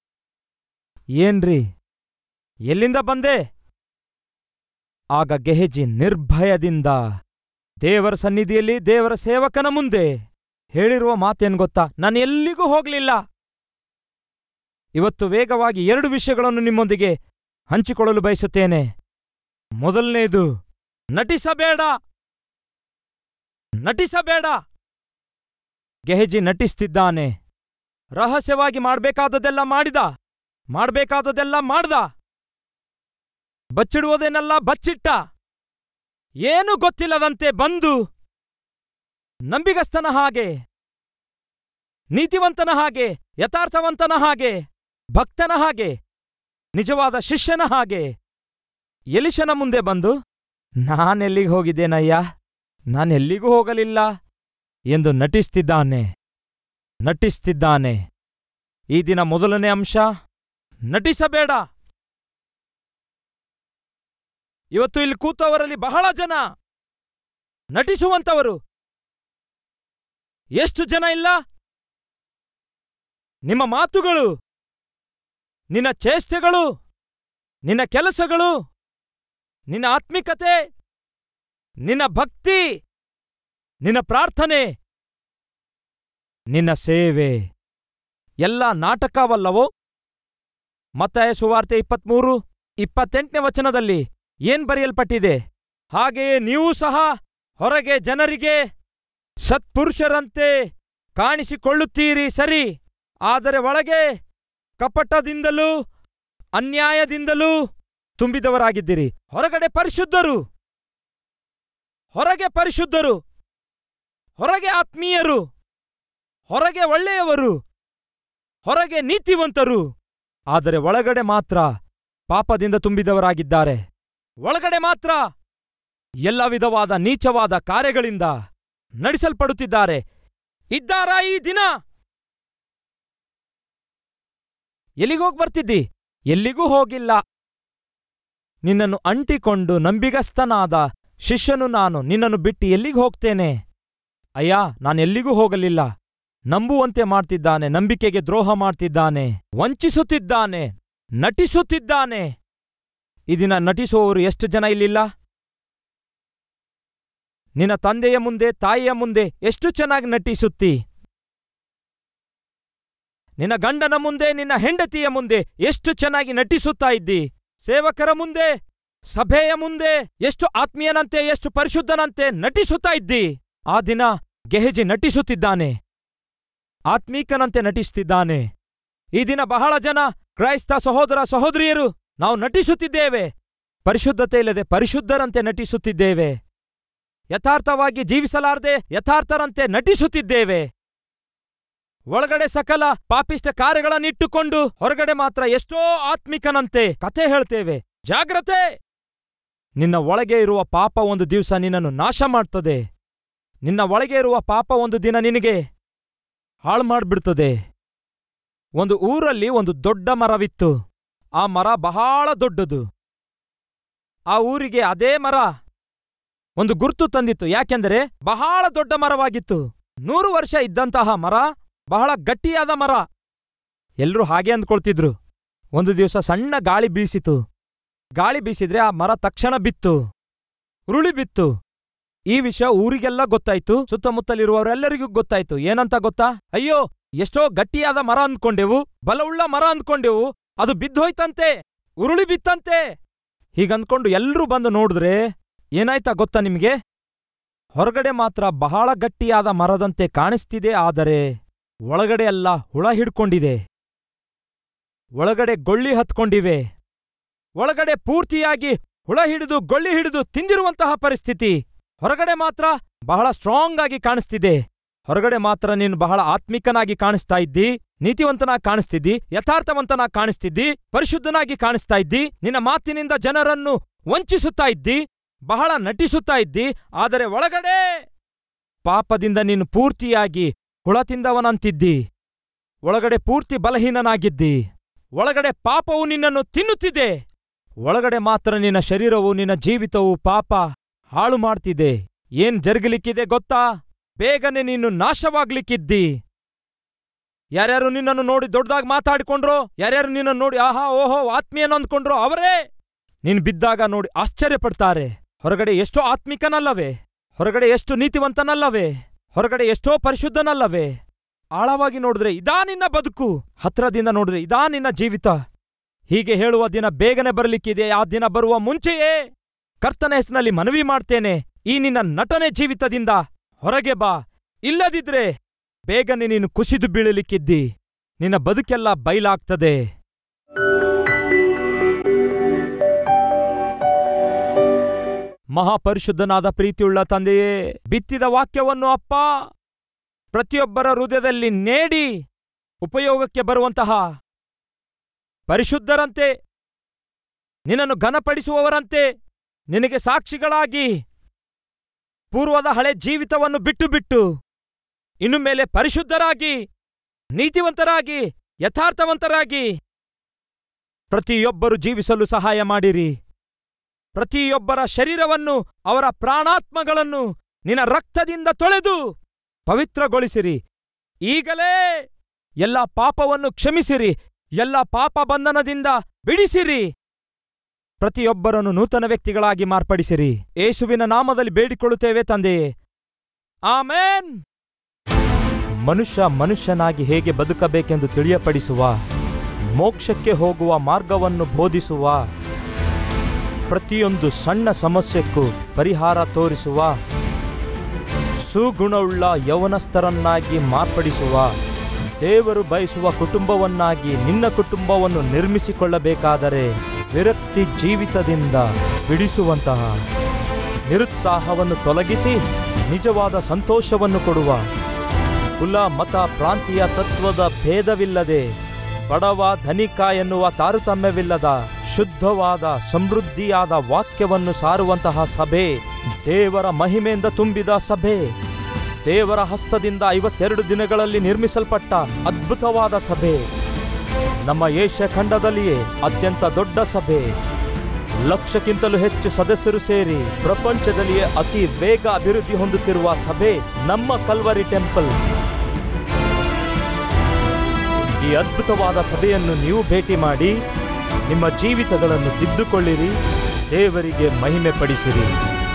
ಏನ್ರಿ ಎಲ್ಲಿಂದ ಬಂದೆ ಆಗ ಗೆಹೆಜಿ ನಿರ್ಭಯದಿಂದ ದೇವರ ಸನ್ನಿಧಿಯಲ್ಲಿ ದೇವರ ಸೇವಕನ ಮುಂದೆ ಹೇಳಿರುವ ಮಾತೇನ್ ಗೊತ್ತಾ ನಾನು ಎಲ್ಲಿಗೂ ಹೋಗ್ಲಿಲ್ಲ ಇವತ್ತು ವೇಗವಾಗಿ ಎರಡು ವಿಷಯಗಳನ್ನು ನಿಮ್ಮೊಂದಿಗೆ ಹಂಚಿಕೊಳ್ಳಲು ಬಯಸುತ್ತೇನೆ ಮೊದಲನೇದು ನಟಿಸಬೇಡ ನಟಿಸಬೇಡ ಗೆಹೆಜಿ ನಟಿಸ್ತಿದ್ದಾನೆ ರಹಸ್ಯವಾಗಿ ಮಾಡ್ಬೇಕಾದದೆಲ್ಲ ಮಾಡಿದ ಮಾಡ್ಬೇಕಾದದೆಲ್ಲ ಮಾಡ್ದ ಬಚ್ಚಿಡುವುದೇನೆಲ್ಲ ಬಚ್ಚಿಟ್ಟ ಏನೂ ಗೊತ್ತಿಲ್ಲದಂತೆ ಬಂದು ನಂಬಿಗಸ್ತನ ಹಾಗೆ ನೀತಿವಂತನ ಹಾಗೆ ಯಥಾರ್ಥವಂತನ ಹಾಗೆ ಭಕ್ತನ ಹಾಗೆ ನಿಜವಾದ ಶಿಷ್ಯನ ಹಾಗೆ ಎಲಿಶನ ಮುಂದೆ ಬಂದು ನಾನೆಲ್ಲಿಗೆ ಹೋಗಿದ್ದೇನಯ್ಯ ನಾನೆಲ್ಲಿಗೂ ಹೋಗಲಿಲ್ಲ ಎಂದು ನಟಿಸ್ತಿದ್ದಾನೆ ನಟಿಸ್ತಿದ್ದಾನೆ ಈ ದಿನ ಮೊದಲನೇ ಅಂಶ ನಟಿಸಬೇಡ ಇವತ್ತು ಇಲ್ಲಿ ಕೂತವರಲ್ಲಿ ಬಹಳ ಜನ ನಟಿಸುವಂತವರು ಎಷ್ಟು ಜನ ಇಲ್ಲ ನಿಮ್ಮ ಮಾತುಗಳು ನಿನ್ನ ಚೇಷ್ಟೆಗಳು ನಿನ್ನ ಕೆಲಸಗಳು ನಿನ್ನ ಆತ್ಮಿಕತೆ ನಿನ್ನ ಭಕ್ತಿ ನಿನ್ನ ಪ್ರಾರ್ಥನೆ ನಿನ್ನ ಸೇವೆ ಎಲ್ಲ ನಾಟಕವಲ್ಲವೋ ಮತ್ತಾಯ ಸುವಾರ್ತೆ ಇಪ್ಪತ್ಮೂರು ಇಪ್ಪತ್ತೆಂಟನೇ ವಚನದಲ್ಲಿ ಏನ್ ಬರೆಯಲ್ಪಟ್ಟಿದೆ ಹಾಗೆಯೇ ನೀವು ಸಹ ಹೊರಗೆ ಜನರಿಗೆ ಸತ್ಪುರುಷರಂತೆ ಕಾಣಿಸಿಕೊಳ್ಳುತ್ತೀರಿ ಸರಿ ಆದರೆ ಒಳಗೆ ಕಪಟದಿಂದಲೂ ಅನ್ಯಾಯದಿಂದಲೂ ತುಂಬಿದವರಾಗಿದ್ದೀರಿ ಹೊರಗಡೆ ಪರಿಶುದ್ಧರು ಹೊರಗೆ ಪರಿಶುದ್ಧರು ಹೊರಗೆ ಆತ್ಮೀಯರು ಹೊರಗೆ ಒಳ್ಳೆಯವರು ಹೊರಗೆ ನೀತಿವಂತರು ಆದರೆ ಒಳಗಡೆ ಮಾತ್ರ ಪಾಪದಿಂದ ತುಂಬಿದವರಾಗಿದ್ದಾರೆ ಒಳಗಡೆ ಮಾತ್ರ ಎಲ್ಲ ವಿಧವಾದ ನೀಚವಾದ ಕಾರ್ಯಗಳಿಂದ ನಡೆಸಲ್ಪಡುತ್ತಿದ್ದಾರೆ ಇದ್ದಾರಾ ಈ ದಿನ ಎಲ್ಲಿಗೋಗ್ ಬರ್ತಿದ್ದಿ ಎಲ್ಲಿಗೂ ಹೋಗಿಲ್ಲ ನಿನ್ನನ್ನು ಅಂಟಿಕೊಂಡು ನಂಬಿಗಸ್ತನಾದ ಶಿಷ್ಯನು ನಾನು ನಿನ್ನನ್ನು ಬಿಟ್ಟು ಎಲ್ಲಿಗೆ ಹೋಗ್ತೇನೆ ಅಯ್ಯ ನಾನೆಲ್ಲಿಗೂ ಹೋಗಲಿಲ್ಲ ನಂಬುವಂತೆ ಮಾಡ್ತಿದ್ದಾನೆ ನಂಬಿಕೆಗೆ ದ್ರೋಹ ಮಾಡ್ತಿದ್ದಾನೆ ವಂಚಿಸುತ್ತಿದ್ದಾನೆ ನಟಿಸುತ್ತಿದ್ದಾನೆ ಈ ದಿನ ನಟಿಸುವವರು ಎಷ್ಟು ಜನ ಇಲ್ಲಿಲ್ಲ ನಿನ್ನ ತಂದೆಯ ಮುಂದೆ ತಾಯಿಯ ಮುಂದೆ ಎಷ್ಟು ಚೆನ್ನಾಗಿ ನಟಿಸುತ್ತಿ ನಿನ್ನ ಗಂಡನ ಮುಂದೆ ನಿನ್ನ ಹೆಂಡತಿಯ ಮುಂದೆ ಎಷ್ಟು ಚೆನ್ನಾಗಿ ನಟಿಸುತ್ತಾ ಇದ್ದಿ ಸೇವಕರ ಮುಂದೆ ಸಭೆಯ ಮುಂದೆ ಎಷ್ಟು ಆತ್ಮೀಯನಂತೆ ಎಷ್ಟು ಪರಿಶುದ್ಧನಂತೆ ನಟಿಸುತ್ತಾ ಇದ್ದಿ ಆ ದಿನ ಗೆಹೆಜಿ ನಟಿಸುತ್ತಿದ್ದಾನೆ ಆತ್ಮೀಕನಂತೆ ನಟಿಸುತ್ತಿದ್ದಾನೆ ಈ ದಿನ ಬಹಳ ಜನ ಕ್ರೈಸ್ತ ಸಹೋದರ ಸಹೋದರಿಯರು ನಾವು ನಟಿಸುತ್ತಿದ್ದೇವೆ ಪರಿಶುದ್ಧತೆ ಇಲ್ಲದೆ ಪರಿಶುದ್ಧರಂತೆ ನಟಿಸುತ್ತಿದ್ದೇವೆ ಯಥಾರ್ಥವಾಗಿ ಜೀವಿಸಲಾರದೆ ಯಥಾರ್ಥರಂತೆ ನಟಿಸುತ್ತಿದ್ದೇವೆ ಒಳಗಡೆ ಸಕಲ ಪಾಪಿಷ್ಟ ಕಾರ್ಯಗಳನ್ನಿಟ್ಟುಕೊಂಡು ಹೊರಗಡೆ ಮಾತ್ರ ಎಷ್ಟೋ ಆತ್ಮಿಕನಂತೆ ಕತೆ ಹೇಳ್ತೇವೆ ಜಾಗ್ರತೆ ನಿನ್ನ ಒಳಗೆ ಇರುವ ಪಾಪ ಒಂದು ದಿವಸ ನಿನ್ನನ್ನು ನಾಶ ಮಾಡ್ತದೆ ನಿನ್ನ ಒಳಗೆ ಇರುವ ಪಾಪ ಒಂದು ದಿನ ನಿನಗೆ ಹಾಳು ಮಾಡ್ಬಿಡ್ತದೆ ಒಂದು ಊರಲ್ಲಿ ಒಂದು ದೊಡ್ಡ ಮರವಿತ್ತು ಆ ಮರ ಬಹಳ ದೊಡ್ಡದು ಆ ಊರಿಗೆ ಅದೇ ಮರ ಒಂದು ಗುರ್ತು ತಂದಿತ್ತು ಯಾಕೆಂದರೆ ಬಹಳ ದೊಡ್ಡ ಮರವಾಗಿತ್ತು ನೂರು ವರ್ಷ ಇದ್ದಂತಹ ಮರ ಬಹಳ ಗಟ್ಟಿಯಾದ ಮರ ಎಲ್ರೂ ಹಾಗೆ ಅಂದ್ಕೊಳ್ತಿದ್ರು ಒಂದು ದಿವಸ ಸಣ್ಣ ಗಾಳಿ ಬೀಸಿತು ಗಾಳಿ ಬೀಸಿದ್ರೆ ಆ ಮರ ತಕ್ಷಣ ಬಿತ್ತು ಉರುಳಿ ಬಿತ್ತು ಈ ವಿಷಯ ಊರಿಗೆಲ್ಲ ಗೊತ್ತಾಯ್ತು ಸುತ್ತಮುತ್ತಲಿರುವವರೆಲ್ಲರಿಗೂ ಗೊತ್ತಾಯ್ತು ಏನಂತ ಗೊತ್ತಾ ಅಯ್ಯೋ ಎಷ್ಟೋ ಗಟ್ಟಿಯಾದ ಮರ ಅಂದ್ಕೊಂಡೆವು ಬಲವುಳ್ಳ ಮರ ಅಂದ್ಕೊಂಡೆವು ಅದು ಬಿದ್ದೋಯ್ತಂತೆ ಉರುಳಿ ಬಿತ್ತಂತೆ ಹೀಗಂದ್ಕೊಂಡು ಎಲ್ರೂ ಬಂದು ನೋಡಿದ್ರೆ ಏನಾಯ್ತಾ ಗೊತ್ತಾ ನಿಮ್ಗೆ ಹೊರಗಡೆ ಮಾತ್ರ ಬಹಳ ಗಟ್ಟಿಯಾದ ಮರದಂತೆ ಕಾಣಿಸ್ತಿದೆ ಆದರೆ ಒಳಗಡೆ ಎಲ್ಲ ಹುಳ ಹಿಡ್ಕೊಂಡಿದೆ ಒಳಗಡೆ ಗೊಳ್ಳಿ ಹತ್ಕೊಂಡಿವೆ ಒಳಗಡೆ ಪೂರ್ತಿಯಾಗಿ ಹುಳ ಹಿಡಿದು ಗೊಳ್ಳಿ ಹಿಡಿದು ತಿಂದಿರುವಂತಹ ಪರಿಸ್ಥಿತಿ ಹೊರಗಡೆ ಮಾತ್ರ ಬಹಳ ಸ್ಟ್ರಾಂಗ್ ಆಗಿ ಕಾಣಿಸ್ತಿದೆ ಹೊರಗಡೆ ಮಾತ್ರ ನೀನು ಬಹಳ ಆತ್ಮಿಕನಾಗಿ ಕಾಣಿಸ್ತಾ ಇದ್ದಿ ನೀತಿವಂತನಾಗಿ ಕಾಣಿಸ್ತಿದ್ದಿ ಯಥಾರ್ಥವಂತನಾಗಿ ಕಾಣಿಸ್ತಿದ್ದಿ ಪರಿಶುದ್ಧನಾಗಿ ಕಾಣಿಸ್ತಾ ಇದ್ದಿ ನಿನ್ನ ಮಾತಿನಿಂದ ಜನರನ್ನು ವಂಚಿಸುತ್ತಾ ಇದ್ದಿ ಬಹಳ ನಟಿಸುತ್ತಾ ಇದ್ದಿ ಆದರೆ ಒಳಗಡೆ ಪಾಪದಿಂದ ನೀನು ಪೂರ್ತಿಯಾಗಿ ಹುಳ ತಿಂದವನಂತಿದ್ದಿ ಒಳಗಡೆ ಪೂರ್ತಿ ಬಲಹೀನನಾಗಿದ್ದಿ ಒಳಗಡೆ ಪಾಪವು ನಿನ್ನನ್ನು ತಿನ್ನುತ್ತಿದೆ ಒಳಗಡೆ ಮಾತ್ರ ನಿನ್ನ ಶರೀರವು ನಿನ್ನ ಜೀವಿತವು ಪಾಪ ಹಾಳು ಮಾಡ್ತಿದೆ ಏನ್ ಜರುಗಲಿಕ್ಕಿದೆ ಗೊತ್ತಾ ಬೇಗನೆ ನೀನು ನಾಶವಾಗ್ಲಿಕ್ಕಿದ್ದಿ ಯಾರ್ಯಾರು ನಿನ್ನನ್ನು ನೋಡಿ ದೊಡ್ಡದಾಗಿ ಮಾತಾಡಿಕೊಂಡ್ರೋ ಯಾರ್ಯಾರು ನಿನ್ನನ್ನು ನೋಡಿ ಆಹಾ ಓಹೋ ಆತ್ಮೀಯನು ಅಂದ್ಕೊಂಡ್ರೋ ಅವರೇ ನೀನು ಬಿದ್ದಾಗ ನೋಡಿ ಆಶ್ಚರ್ಯಪಡ್ತಾರೆ ಹೊರಗಡೆ ಎಷ್ಟೋ ಆತ್ಮಿಕನಲ್ಲವೇ ಹೊರಗಡೆ ಎಷ್ಟು ನೀತಿವಂತನಲ್ಲವೇ ಹೊರಗಡೆ ಎಷ್ಟೋ ಪರಿಶುದ್ಧನಲ್ಲವೇ ಆಳವಾಗಿ ನೋಡಿದ್ರೆ ಇದಾ ನಿನ್ನ ಬದುಕು ಹತ್ರದಿಂದ ನೋಡಿದ್ರೆ ಇದಾ ನಿನ್ನ ಜೀವಿತ ಹೀಗೆ ಹೇಳುವ ದಿನ ಬೇಗನೆ ಬರಲಿಕ್ಕಿದೆ ಆ ದಿನ ಬರುವ ಮುಂಚೆಯೇ ಕರ್ತನ ಹೆಸರಿನಲ್ಲಿ ಮನವಿ ಮಾಡ್ತೇನೆ ಈ ನಿನ್ನ ನಟನೆ ಜೀವಿತದಿಂದ ಹೊರಗೆ ಬಾ ಇಲ್ಲದಿದ್ರೆ ಬೇಗನೆ ನೀನು ಕುಸಿದು ಬೀಳಲಿಕ್ಕಿದ್ದಿ ನಿನ್ನ ಬದುಕೆಲ್ಲ ಬಯಲಾಗ್ತದೆ ಮಹಾಪರಿಶುದ್ಧನಾದ ಪ್ರೀತಿಯುಳ್ಳ ತಂದೆಯೇ ಬಿತ್ತಿದ ವಾಕ್ಯವನ್ನು ಅಪ್ಪ ಪ್ರತಿಯೊಬ್ಬರ ಹೃದಯದಲ್ಲಿ ನೇಡಿ ಉಪಯೋಗಕ್ಕೆ ಬರುವಂತಹ ಪರಿಶುದ್ಧರಂತೆ ನಿನ್ನನ್ನು ಘನಪಡಿಸುವವರಂತೆ ನಿನಗೆ ಸಾಕ್ಷಿಗಳಾಗಿ ಪೂರ್ವದ ಹಳೆ ಜೀವಿತವನ್ನು ಬಿಟ್ಟು ಬಿಟ್ಟು ಇನ್ನು ಮೇಲೆ ಪರಿಶುದ್ಧರಾಗಿ ನೀತಿವಂತರಾಗಿ ಯಥಾರ್ಥವಂತರಾಗಿ ಪ್ರತಿಯೊಬ್ಬರು ಜೀವಿಸಲು ಸಹಾಯ ಮಾಡಿರಿ ಪ್ರತಿಯೊಬ್ಬರ ಶರೀರವನ್ನು ಅವರ ಪ್ರಾಣಾತ್ಮಗಳನ್ನು ನಿನ್ನ ರಕ್ತದಿಂದ ತೊಳೆದು ಪವಿತ್ರಗೊಳಿಸಿರಿ ಈಗಲೇ ಎಲ್ಲ ಪಾಪವನ್ನು ಕ್ಷಮಿಸಿರಿ ಎಲ್ಲ ಪಾಪ ಬಂಧನದಿಂದ ಬಿಡಿಸಿರಿ ಪ್ರತಿಯೊಬ್ಬರನ್ನು ನೂತನ ವ್ಯಕ್ತಿಗಳಾಗಿ ಮಾರ್ಪಡಿಸಿರಿ ಏಸುವಿನ ನಾಮದಲ್ಲಿ ಬೇಡಿಕೊಳ್ಳುತ್ತೇವೆ ತಂದೆಯೇ ಆಮೇನ್ ಮನುಷ್ಯ ಮನುಷ್ಯನಾಗಿ ಹೇಗೆ ಬದುಕಬೇಕೆಂದು ತಿಳಿಯಪಡಿಸುವ ಮೋಕ್ಷಕ್ಕೆ ಹೋಗುವ ಮಾರ್ಗವನ್ನು ಬೋಧಿಸುವ ಪ್ರತಿಯೊಂದು ಸಣ್ಣ ಸಮಸ್ಯೆಕ್ಕೂ ಪರಿಹಾರ ತೋರಿಸುವ ಸುಗುಣವುಳ್ಳ ಯೌವನಸ್ಥರನ್ನಾಗಿ ಮಾರ್ಪಡಿಸುವ ದೇವರು ಬಯಸುವ ಕುಟುಂಬವನ್ನಾಗಿ ನಿನ್ನ ಕುಟುಂಬವನ್ನು ನಿರ್ಮಿಸಿಕೊಳ್ಳಬೇಕಾದರೆ ವಿರಕ್ತಿ ಜೀವಿತದಿಂದ ಬಿಡಿಸುವಂತಹ ನಿರುತ್ಸಾಹವನ್ನು ತೊಲಗಿಸಿ ನಿಜವಾದ ಸಂತೋಷವನ್ನು ಕೊಡುವ ಕುಲ ಮತ ಪ್ರಾಂತೀಯ ತತ್ವದ ಭೇದವಿಲ್ಲದೆ ಬಡವ ಧನಿಕ ಎನ್ನುವ ತಾರತಮ್ಯವಿಲ್ಲದ ಶುದ್ಧವಾದ ಸಮೃದ್ಧಿಯಾದ ವಾಕ್ಯವನ್ನು ಸಾರುವಂತಹ ಸಭೆ ದೇವರ ಮಹಿಮೆಯಿಂದ ತುಂಬಿದ ಸಭೆ ದೇವರ ಹಸ್ತದಿಂದ ಐವತ್ತೆರಡು ದಿನಗಳಲ್ಲಿ ನಿರ್ಮಿಸಲ್ಪಟ್ಟ ಅದ್ಭುತವಾದ ಸಭೆ ನಮ್ಮ ಏಷ್ಯ ಖಂಡದಲ್ಲಿಯೇ ಅತ್ಯಂತ ದೊಡ್ಡ ಸಭೆ ಲಕ್ಷಕ್ಕಿಂತಲೂ ಹೆಚ್ಚು ಸದಸ್ಯರು ಸೇರಿ ಪ್ರಪಂಚದಲ್ಲಿಯೇ ಅತಿ ಬೇಗ ಅಭಿವೃದ್ಧಿ ಹೊಂದುತ್ತಿರುವ ಸಭೆ ನಮ್ಮ ಕಲ್ವರಿ ಟೆಂಪಲ್ ಈ ಅದ್ಭುತವಾದ ಸಭೆಯನ್ನು ನೀವು ಭೇಟಿ ಮಾಡಿ ನಿಮ್ಮ ಜೀವಿತಗಳನ್ನು ತಿದ್ದುಕೊಳ್ಳಿರಿ ದೇವರಿಗೆ ಮಹಿಮೆ ಪಡಿಸಿರಿ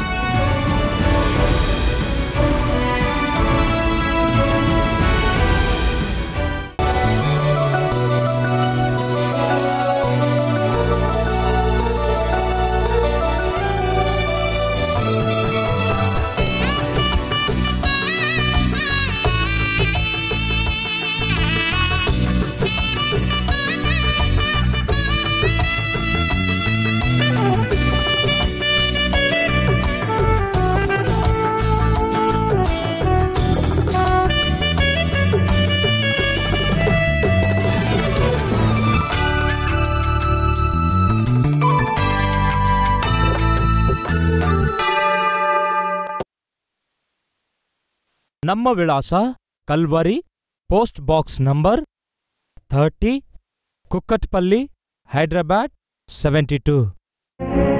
ನಮ್ಮ ವಿಳಾಸ Calvary post box number thirty Kukatpally Hyderabad seventy two